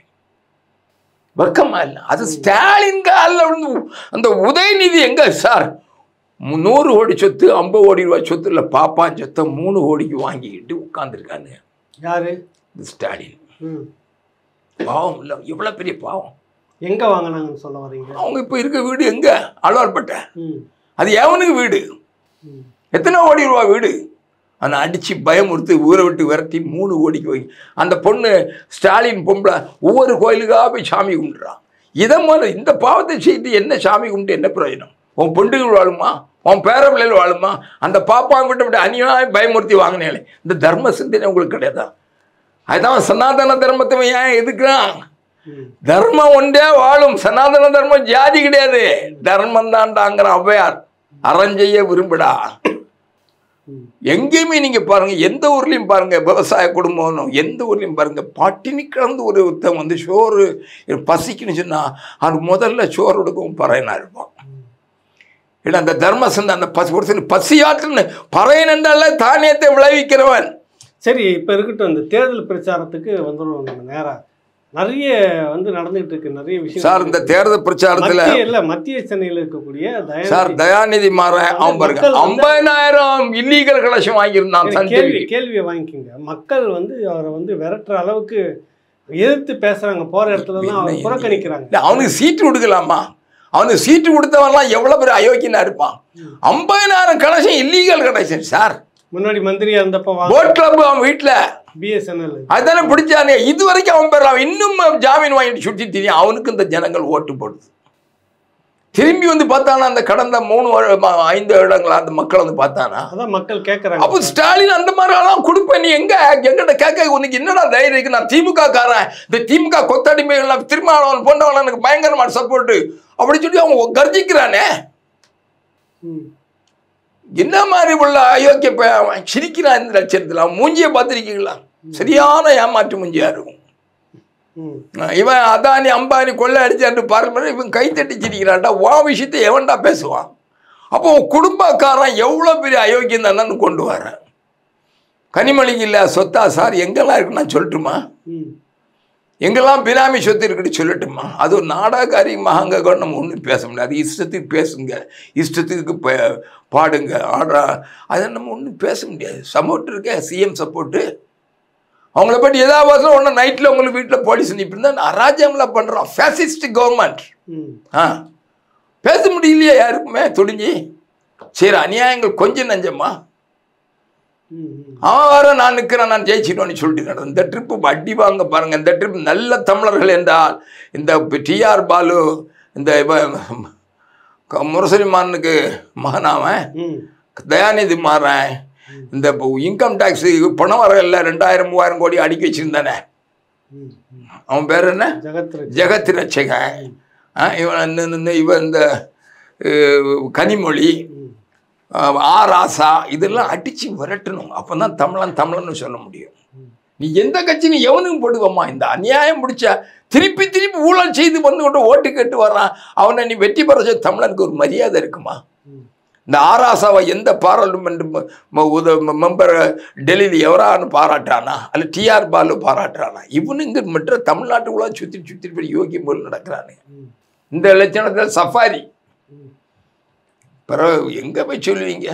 [SPEAKER 2] வெக்கமா இல்லை அது ஸ்டாலின் காலில் விழுந்து அந்த உதயநிதி எங்க சார் மு- நூறு கோடி சொத்து ஐம்பது கோடி ரூபாய் சொத்து இல்லை பாப்பான் சொத்தை மூணு கோடிக்கு வாங்கிக்கிட்டு உட்காந்துருக்காங்க
[SPEAKER 1] யாரு
[SPEAKER 2] இந்த ஸ்டாலின்
[SPEAKER 1] ம்
[SPEAKER 2] பாவம் இல்லை எவ்வளோ பெரிய பாவம்
[SPEAKER 1] எங்க வாங்கினாங்கன்னு சொல்ல வர்றீங்க
[SPEAKER 2] அவங்க இப்போ இருக்க வீடு எங்க அழ்வார்பேட்டை
[SPEAKER 1] ம்
[SPEAKER 2] அது எவனுக்கு வீடு
[SPEAKER 1] ம்
[SPEAKER 2] எத்தனை கோடி ரூபா வீடு ஆனால் அடித்து பயமுறுத்து ஊரை விட்டு விரட்டி மூணு கோடிக்கு வை அந்த பொண்ணு ஸ்டாலின் பொம்பளை ஒவ்வொரு கோயிலுக்காக போய் சாமி கும்பிட்றான் இதை மாதிரி இந்த பாவத்தை செய்து என்ன சாமி கும்பிட்டு என்ன பிரயோஜனம் உன் பொண்டுகள் வாழுமா உன் பேர பிள்ளைகள் வாழுமா அந்த பாப்பாவை விட்டு விட்டு அநியாயம் பயமுறுத்தி வாங்கினேன் இந்த தர்ம சிந்தனை உங்களுக்கு கிடையாதா அதுதான் சனாதன தர்மத்தை ஏன் எதுக்குறான்
[SPEAKER 1] ம்
[SPEAKER 2] தர்மம் ஒன்றே வாழும் சனாதன தர்மம் ஜாதி கிடையாது தர்மம் தான்டாங்கிற ஔவையார் அறஞ்செய்ய விரும்புடா
[SPEAKER 1] ம்
[SPEAKER 2] எங்கேயுமே நீங்க பாருங்க எந்த ஊர்லயும் பாருங்க விவசாய குடும்பம் எந்த ஊர்லயும் பாருங்க பட்டினி கிடந்து ஒரு ஒருத்தன் வந்து சோறு பசிக்குன்னு சொன்னா அது முதல்ல சோறு எடுக்கவும் பறையனா இருப்பான் இல்லை அந்த தர்ம சந்தை அந்த பசி ஒரு சில பசியாற்றுன்னு பறையன் என்றால தானியத்தை விளைவிக்கிறவன்
[SPEAKER 1] சரி இப்போ இருக்கட்டும் இந்த தேர்தல் பிரச்சாரத்துக்கு வந்துடுவோம் நம்ம நேரா நிறைய வந்து நடந்துகிட்டு இருக்கு நிறைய விஷயம்
[SPEAKER 2] சார் இந்த தேர்தல் பிரச்சாரத்துல
[SPEAKER 1] மத்திய இல்ல மத்திய சென்னையில் இருக்கக்கூடிய
[SPEAKER 2] சார்
[SPEAKER 1] தயாநிதி
[SPEAKER 2] தயாநிதி மாறன் அவன் பாருங்க
[SPEAKER 1] மக்கள் வந்து-
[SPEAKER 2] ஐம்பதாயிரம் இல்லீகல் கலெக்ஷன் வாங்கியிருந்தான்
[SPEAKER 1] எனக்கு
[SPEAKER 2] சன்
[SPEAKER 1] கேள்வி
[SPEAKER 2] டிவிக்கு.
[SPEAKER 1] கேள்வியை வாங்கிக்கோங்க மக்கள் வந்து அவரை வந்து விரட்டுற அளவுக்கு எதிர்த்து பேசுறாங்க போற இடத்துல எல்லாம் அவரை
[SPEAKER 2] என்ன
[SPEAKER 1] புறக்கணிக்கிறாங்க
[SPEAKER 2] இல்ல, அவனுக்கு சீட்டு கொடுக்கலாமா அவனுக்கு சீட்டு கொடுத்தவன்லாம் எவ்வளவு பேர் அயோக்கியனா இருப்பான் ஐம்பதாயிரம் கலெக்ஷன் இல்லீகல் கலெக்ஷன் சார்
[SPEAKER 1] முன்னாடி மந்திரியா இருந்தப்ப வாங்க
[SPEAKER 2] போட் கிளப் அவன் வீட்டுல
[SPEAKER 1] பிஎஸ்என்எல்
[SPEAKER 2] அதுதானே பிடிச்சானே இது வரைக்கும் அவன் பேர் அவன் இன்னும் ஜாமீன் வாங்கிட்டு சுற்றி தெரியும் அவனுக்கு இந்த ஜனங்கள் ஓட்டு போடுது திரும்பி வந்து பார்த்தானா அந்த கடந்த மூணு வரு- ம- ஐந்து வருடங்களா அந்த மக்கள் வந்து பார்த்தானா
[SPEAKER 1] அதான் மக்கள் கேட்கறாங்க
[SPEAKER 2] அப்போ ஸ்டாலின் அந்த மாதிரி எல்லாம் கொடுப்பேன் நீ எங்க எங்கிட்ட கேட்க உனக்கு என்னடா தைரியம் இருக்கு நான் திமுக காரன் இந்த திமுக கொத்தடிமைகள் திருமாவளவன் போன்றவன் எனக்கு பயங்கரமான சப்போர்ட் அப்படி சொல்லி அவன் கர்ஜிக்கிறானே
[SPEAKER 1] ம்.
[SPEAKER 2] என்ன மாதிரி உள்ள அயோக்கிய பையன் அவன் சிரிக்கிறான் இந்த லட்சத்தில் அவன் மூஞ்சியை பார்த்துருக்கீங்களா சரியான ஏமாற்று மூஞ்சியா இருக்கும்
[SPEAKER 1] ம்
[SPEAKER 2] இவன் அதானி அம்பானி கொள்ளை அடிச்சான்னு பாருங்க இவன் கை தட்டி சிரிக்கிறான்டா வா விஷயத்தை எவன்டா பேசுவான் அப்போ உன் குடும்பக்காரன் எவ்வளோ பெரிய அயோக்கியம் தானு கொண்டு வரேன் கனிமொழிக்கு இல்லை சொத்தா சார் எங்கெல்லாம் இருக்கு நான் சொல்லட்டுமா
[SPEAKER 1] ம்
[SPEAKER 2] எங்கெல்லாம் பினாமி சொத்து இருக்குன்னு சொல்லட்டுமா அது ஒரு நாடகாரி மகாங்க கூட நம்ம ஒன்றும் பேச முடியாது இஷ்டத்துக்கு பேசுங்க இஷ்டத்துக்கு பே- பாடுங்க ஆடுறா அதை நம்ம ஒன்றும் பேச முடியாது சப்போர்ட் இருக்க சிஎம் சப்போர்ட்டு அவங்கள பற்றி ஏதாவது ஒன்று நைட்டில் உங்களுக்கு வீட்டில் போலீஸ் நிப்பிருந்தா அராஜகம்லாம் பண்ணுறான் ஃபேசிஸ்ட் கவர்மெண்ட்
[SPEAKER 1] ம்
[SPEAKER 2] ஆ பேச முடியலையே யாருக்குமே துடிஞ்சு சரி அநியாயங்கள் கொஞ்சம் நஞ்சம்மா
[SPEAKER 1] ம் ம்
[SPEAKER 2] அவன் வேற நான் நிற்கிறேன் நான் ஜெயிச்சிடுவேன்னு சொல்லிட்டு கிடந்தேன். இந்த ட்ரிப்பு அடி வாங்க பாருங்க இந்த ட்ரிப் நல்ல தமிழர்கள் என்றால் இந்த டிஆர் பாலு இந்த இவன் க- முரசொலிமானுக்கு மகனாவன்
[SPEAKER 1] ம்
[SPEAKER 2] தயாநிதி மாறன் இந்த இன்கம் டேக்ஸ் பணம் வர இல்லை ரெண்டாயிரம் மூவாயிரம் கோடி அடுக்கி வச்சிருந்தானே
[SPEAKER 1] ம் ம்
[SPEAKER 2] அவன் பேர் என்ன
[SPEAKER 1] ஜெகத் ரட்சகன்.
[SPEAKER 2] ஜெகத் ரட்சகன் ஆ, இவன் இந்த- இந்த- இவன் இந்த அஹ், கனிமொழி
[SPEAKER 1] ம்
[SPEAKER 2] அஹ், ஆ ராசா இதெல்லாம் அடிச்சு விரட்டணும் அப்போ தான் தமிழன் தமிழன்னு சொல்ல முடியும் நீ எந்த கட்சின்னு எவனுக்கும் போடுவம்மா இந்த அநியாயம் பிடிச்சா திருப்பி திருப்பி ஊழல் செய்து வந்து கொண்டு ஓட்டு கேட்டு வர்றான் அவனை நீ வெற்றி பெற செய்ய தமிழனுக்கு ஒரு மரியாதை இருக்குமா
[SPEAKER 1] ம்
[SPEAKER 2] இந்த ஆராசாவை எந்த பாராளுமன்ற ம- ம- உத மெம்பர் டெல்லியில் எவரான்னு பாராட்டுறானா அல்ல டிஆர் பாலு பாராட்டுறானா இவனு இங்கே மற்ற தமிழ்நாட்டுக்குள்ள சுற்றி சுற்றி போய் யோகியம் போல் நடக்கிறானே
[SPEAKER 1] ம்
[SPEAKER 2] இந்த லட்சணத்தில் சஃபாரி
[SPEAKER 1] ம்
[SPEAKER 2] பிறகு எங்கே போய் சொல்லுவீங்க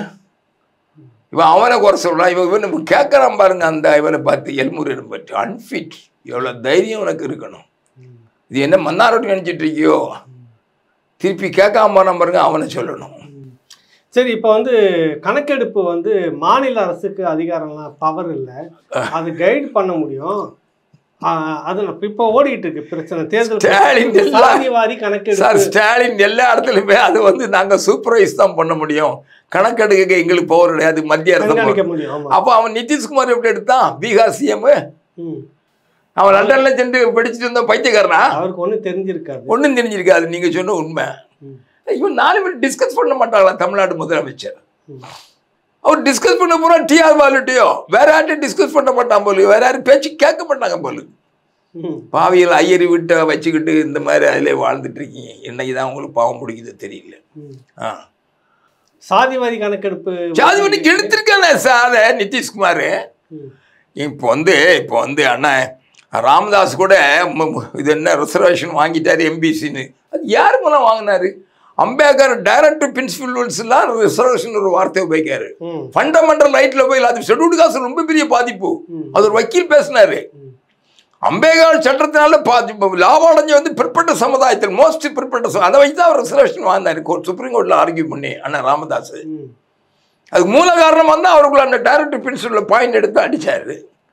[SPEAKER 2] இவன் அவனை குறை சொல்கிறான் இவன் இவன் கேட்குறான் பாருங்க அந்த இவனை பார்த்து எல்முருகன் பற்றி அன்ஃபிட் எவ்வளோ தைரியம் உனக்கு இருக்கணும்
[SPEAKER 1] ம்
[SPEAKER 2] இது என்ன மன்னாரோட்டு நினச்சிட்டு இருக்கியோ திருப்பி கேட்காம போனான் பாருங்க அவனை சொல்லணும்
[SPEAKER 1] ம். சரி இப்போ வந்து கணக்கெடுப்பு வந்து மாநில அரசுக்கு அதிகாரம்லாம் பவர் இல்லை அது கைடு பண்ண முடியும் ஆ, அது இப்ப இப்போ ஓடிட்டு இருக்கு பிரச்சனை தேர்தல்
[SPEAKER 2] ஸ்டாலின்
[SPEAKER 1] பிரச்சனை.
[SPEAKER 2] எல்லாம்
[SPEAKER 1] சாதிவாரி
[SPEAKER 2] சார்
[SPEAKER 1] கணக்கெடுப்பு
[SPEAKER 2] ஸ்டாலின் எல்லா இடத்துலையுமே அது வந்து நாங்கள் சூப்பர்வைஸ் தான் பண்ண முடியும் கணக்கெடுக்க எங்களுக்கு பவர் கிடையாது மத்திய அரசு
[SPEAKER 1] கண்காணிக்க முடியும் ஆமா
[SPEAKER 2] அப்போ அவன் நிதிஷ்குமார் எப்படி எடுத்தான் பீகார் சிஎம்
[SPEAKER 1] ம்.
[SPEAKER 2] அவன் லண்டன்ல சென்று படிச்சுட்டு இருந்த பைத்தியக்காரனா
[SPEAKER 1] அவருக்கு ஒன்றும் தெரிஞ்சிருக்காது
[SPEAKER 2] ஒன்றும் தெரிஞ்சிருக்காது நீங்கள் சொன்ன உண்மை
[SPEAKER 1] ம்.
[SPEAKER 2] இவன் நாலு பேர் டிஸ்கஸ் பண்ண மாட்டாங்களா தமிழ்நாடு முதலமைச்சர்
[SPEAKER 1] ம்.
[SPEAKER 2] அவர் டிஸ்கஸ் பண்ண போகிறோம் டிஆர் பாலுட்டையோ வேற யார்ட்டையும் டிஸ்கஸ் பண்ண மாட்டான் போல வேற யாரும் பேச்சு கேட்க மாட்டாங்க போல
[SPEAKER 1] ம்.
[SPEAKER 2] பாவியில் ஐயரி விட்டு வச்சுக்கிட்டு இந்த மாதிரி அதிலே வாழ்ந்துட்டு இருக்கீங்க என்னைக்கு தான் உங்களுக்கு பாவம் பிடிக்குதோ தெரியல
[SPEAKER 1] ம்.
[SPEAKER 2] ஆ
[SPEAKER 1] சாதிவாரி கணக்கெடுப்பு
[SPEAKER 2] ஜாதி பண்ணிக்கு எடுத்திருக்கானே சாத நிதிஷ்குமார்
[SPEAKER 1] ம்.
[SPEAKER 2] இப்போ வந்து இப்போ வந்து அண்ணா ராமதாஸ் கூட ம- ம- இது என்ன ரிசர்வேஷன் வாங்கிட்டாரு எம்பிசின்னு அது யார் மூலம் வாங்கினாரு அம்பேத்கர் டைரக்டர் பிரின்சிபல்ஸ்லாம் ரிசர்வேஷன் ஒரு வார்த்தை உபயோகிக்காரு
[SPEAKER 1] ம்.
[SPEAKER 2] ஃபண்டமெண்டல் ரைட்டில் போய் அது ஷெட்யூல்டு காசு ரொம்ப பெரிய பாதிப்பு
[SPEAKER 1] ம்.
[SPEAKER 2] அது ஒரு வக்கீல் பேசினாரு
[SPEAKER 1] ம்.
[SPEAKER 2] அம்பேத்கர் சட்டத்தினால பாதிப்பு லாபம் அடைஞ்ச வந்து பிற்பட்ட சமுதாயத்தில் மோஸ்ட் பிற்பட்ட சமு- அதை வச்சு தான் அவர் ரிசர்வேஷன் வாங்கினாரு கோ- சுப்ரீம் கோர்ட்டில் ஆர்கியூ பண்ணி அண்ணா ராமதாஸ்
[SPEAKER 1] ம்.
[SPEAKER 2] அதுக்கு மூல காரணம் வந்து அவருக்குள்ள அந்த டைரக்டர் பிரின்சிபலில் பாயிண்ட் எடுத்து அடிச்சாரு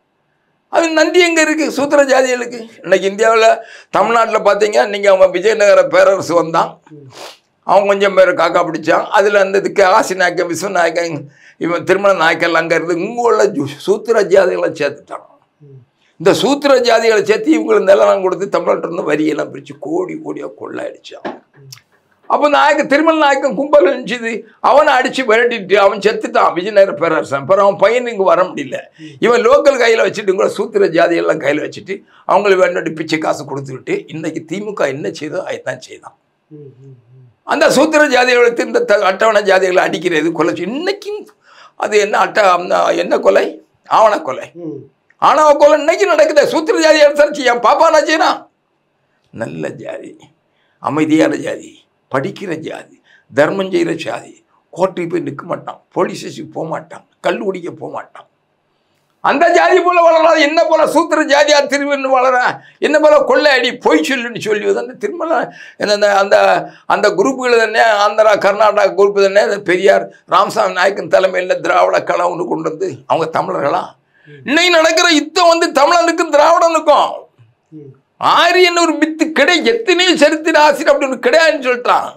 [SPEAKER 2] அது நந்தி எங்கே இருக்குது சூத்திர ஜாதிகளுக்கு இன்னைக்கு இந்தியாவில் தமிழ்நாட்டில் பார்த்தீங்க நீங்கள் அவன் விஜயநகர பேரரசு வந்தான் அவன் கொஞ்சம் பேர் காக்கா பிடிச்சான் அதில் அந்த இதுக்கு ஆசி நாயக்கன் விஸ்வநாயக்கன் இவன் திருமண நாயக்கல் அங்கே இருந்து இங்கே உள்ள ஜு- சூத்திர ஜாதிகளை சேர்த்துட்டான்
[SPEAKER 1] ம்.
[SPEAKER 2] இந்த சூத்திர ஜாதிகளை சேர்த்து இவங்களுக்கு நிலம் கொடுத்து தமிழ்நாட்டில் இருந்து வரியெல்லாம் பிரித்து கோடி கோடியாக கொள்ளையடிச்சான் அப்போ நாயக்க திருமல் நாயக்கன் கும்பல் இருந்துச்சு அவனை அடித்து விரட்டிட்டு அவன் செத்துட்டான் விஜயநகர பேரரசன் அப்புறம் அவன் பையன் இங்கே வர முடியல இவன் லோக்கல் கையில் வச்சுட்டு கூட சூத்திர ஜாதியெல்லாம் கையில் வச்சுட்டு அவங்களுக்கு வேண்டிய பிச்சை காசு கொடுத்துக்கிட்டு இன்னைக்கு திமுக என்ன செய்தோ அதுதான் செய்தான்
[SPEAKER 1] ம். ம். ம்.
[SPEAKER 2] அந்த சூத்திர ஜாதிகளை இந்த த- அட்டவணை ஜாதிகளை அடிக்கிறது கொலை செய்- இன்னைக்கும் அது என்ன அட்ட அந்த என்ன கொலை ஆவண கொலை
[SPEAKER 1] ம்.
[SPEAKER 2] ஆணவ கொலை இன்னைக்கு நடக்குது சூத்திர ஜாதி எடுத்தாச்சு என் பாப்பா என்ன செய்யறான் நல்ல ஜாதி அமைதியான ஜாதி படிக்கிற ஜாதி தர்மம் செய்கிற ஜாதி கோர்ட்டுக்கு போய் நிற்க மாட்டான் போலீஸ் ஸ்டேஷனுக்கு போக மாட்டான் கல் குடிக்க போக மாட்டான் அந்த ஜாதி போல வளராது என்ன போல சூத்திர ஜாதியா திரும்பின்னு வளர என்ன போல கொள்ளையடி பொய் சொல்லுன்னு சொல்லி அந்த திருமல அந்த அந்த அந்த குரூப்புகள் தானே ஆந்திரா கர்நாடகா குரூப் தானே அந்த பெரியார் ராமசாமி நாயக்கன் தலைமையில் திராவிட கலை ஒன்று கொண்டு வந்து அவங்க தமிழர்களா இன்னைக்கு நடக்கிற யுத்தம் வந்து தமிழனுக்கும் திராவிடனுக்கும்
[SPEAKER 1] ம்.
[SPEAKER 2] ஆரியன் ஒரு மித்து கிடை எத்தனையோ சரித்திர ஆசிரியர் அப்படி ஒன்று கிடையாதுன்னு சொல்லிட்டான்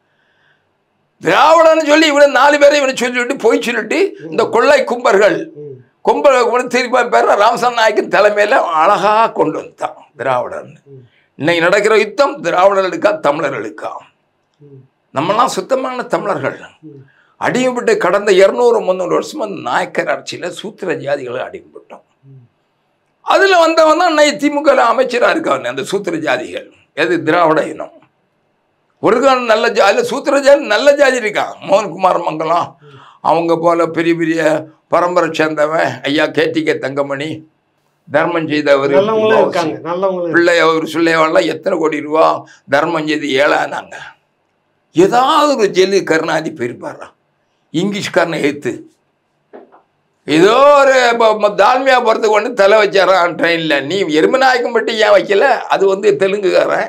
[SPEAKER 2] திராவிடன்னு சொல்லி இவனை நாலு பேரை இவனை சொல்லிவிட்டு போய் சொல்லிட்டு இந்த கொள்ளை கும்பர்கள்
[SPEAKER 1] ம்.
[SPEAKER 2] கும்பல் கூட திருப்பி பேர் ராமசாமி நாயக்கன் தலைமையில் அழகா கொண்டு வந்துட்டான் திராவிடன்
[SPEAKER 1] ம்.
[SPEAKER 2] இன்னைக்கு நடக்கிற யுத்தம் திராவிடர்களுக்கா தமிழர்களுக்கா
[SPEAKER 1] ம்.
[SPEAKER 2] நம்மலாம் சுத்தமான தமிழர்கள்
[SPEAKER 1] ம்.
[SPEAKER 2] அடிமைப்பட்டு கடந்த இரநூறு முந்நூறு வருஷமா நாயக்கர் ஆட்சியில் சூத்திர ஜாதிகளை அடிமைப்பட்டோம்
[SPEAKER 1] ம்.
[SPEAKER 2] அதில் வந்தவன் தான் இன்னைக்கு திமுக அமைச்சராக இருக்காங்க அந்த சூத்திர ஜாதிகள் எது திராவிட இனம் ஒரு காலம் நல்ல ஜா அதில் சூத்திர ஜாதி நல்ல ஜாதி இருக்கான் மோகன்குமார் மங்கலம் அவங்க போல பெரிய பெரிய பரம்பரை சேர்ந்தவன் ஐயா கேடிகே தங்கமணி தர்மம் செய்தவர்
[SPEAKER 1] நல்லவங்களும் இருக்காங்க நல்லவங்களும்
[SPEAKER 2] பிள்ளை அவர் பிள்ளைவாள்லாம் எத்தனை கோடி ரூபா தர்மம் செய்து ஏழானாங்க ஏதாவது ஒரு ஜெல்லு கருணாதி போயிருப்பாரா இங்கிலீஷ்காரனை ஏற்று ஏதோ ஒரு இப்போ ம- தால்மியா போகிறதுக்கு ஒன்று தலை வச்சாரான் ட்ரெயினில் நீ எருமநாயக்கம் பட்டி ஏன் வைக்கல அது வந்து தெலுங்குக்காரன்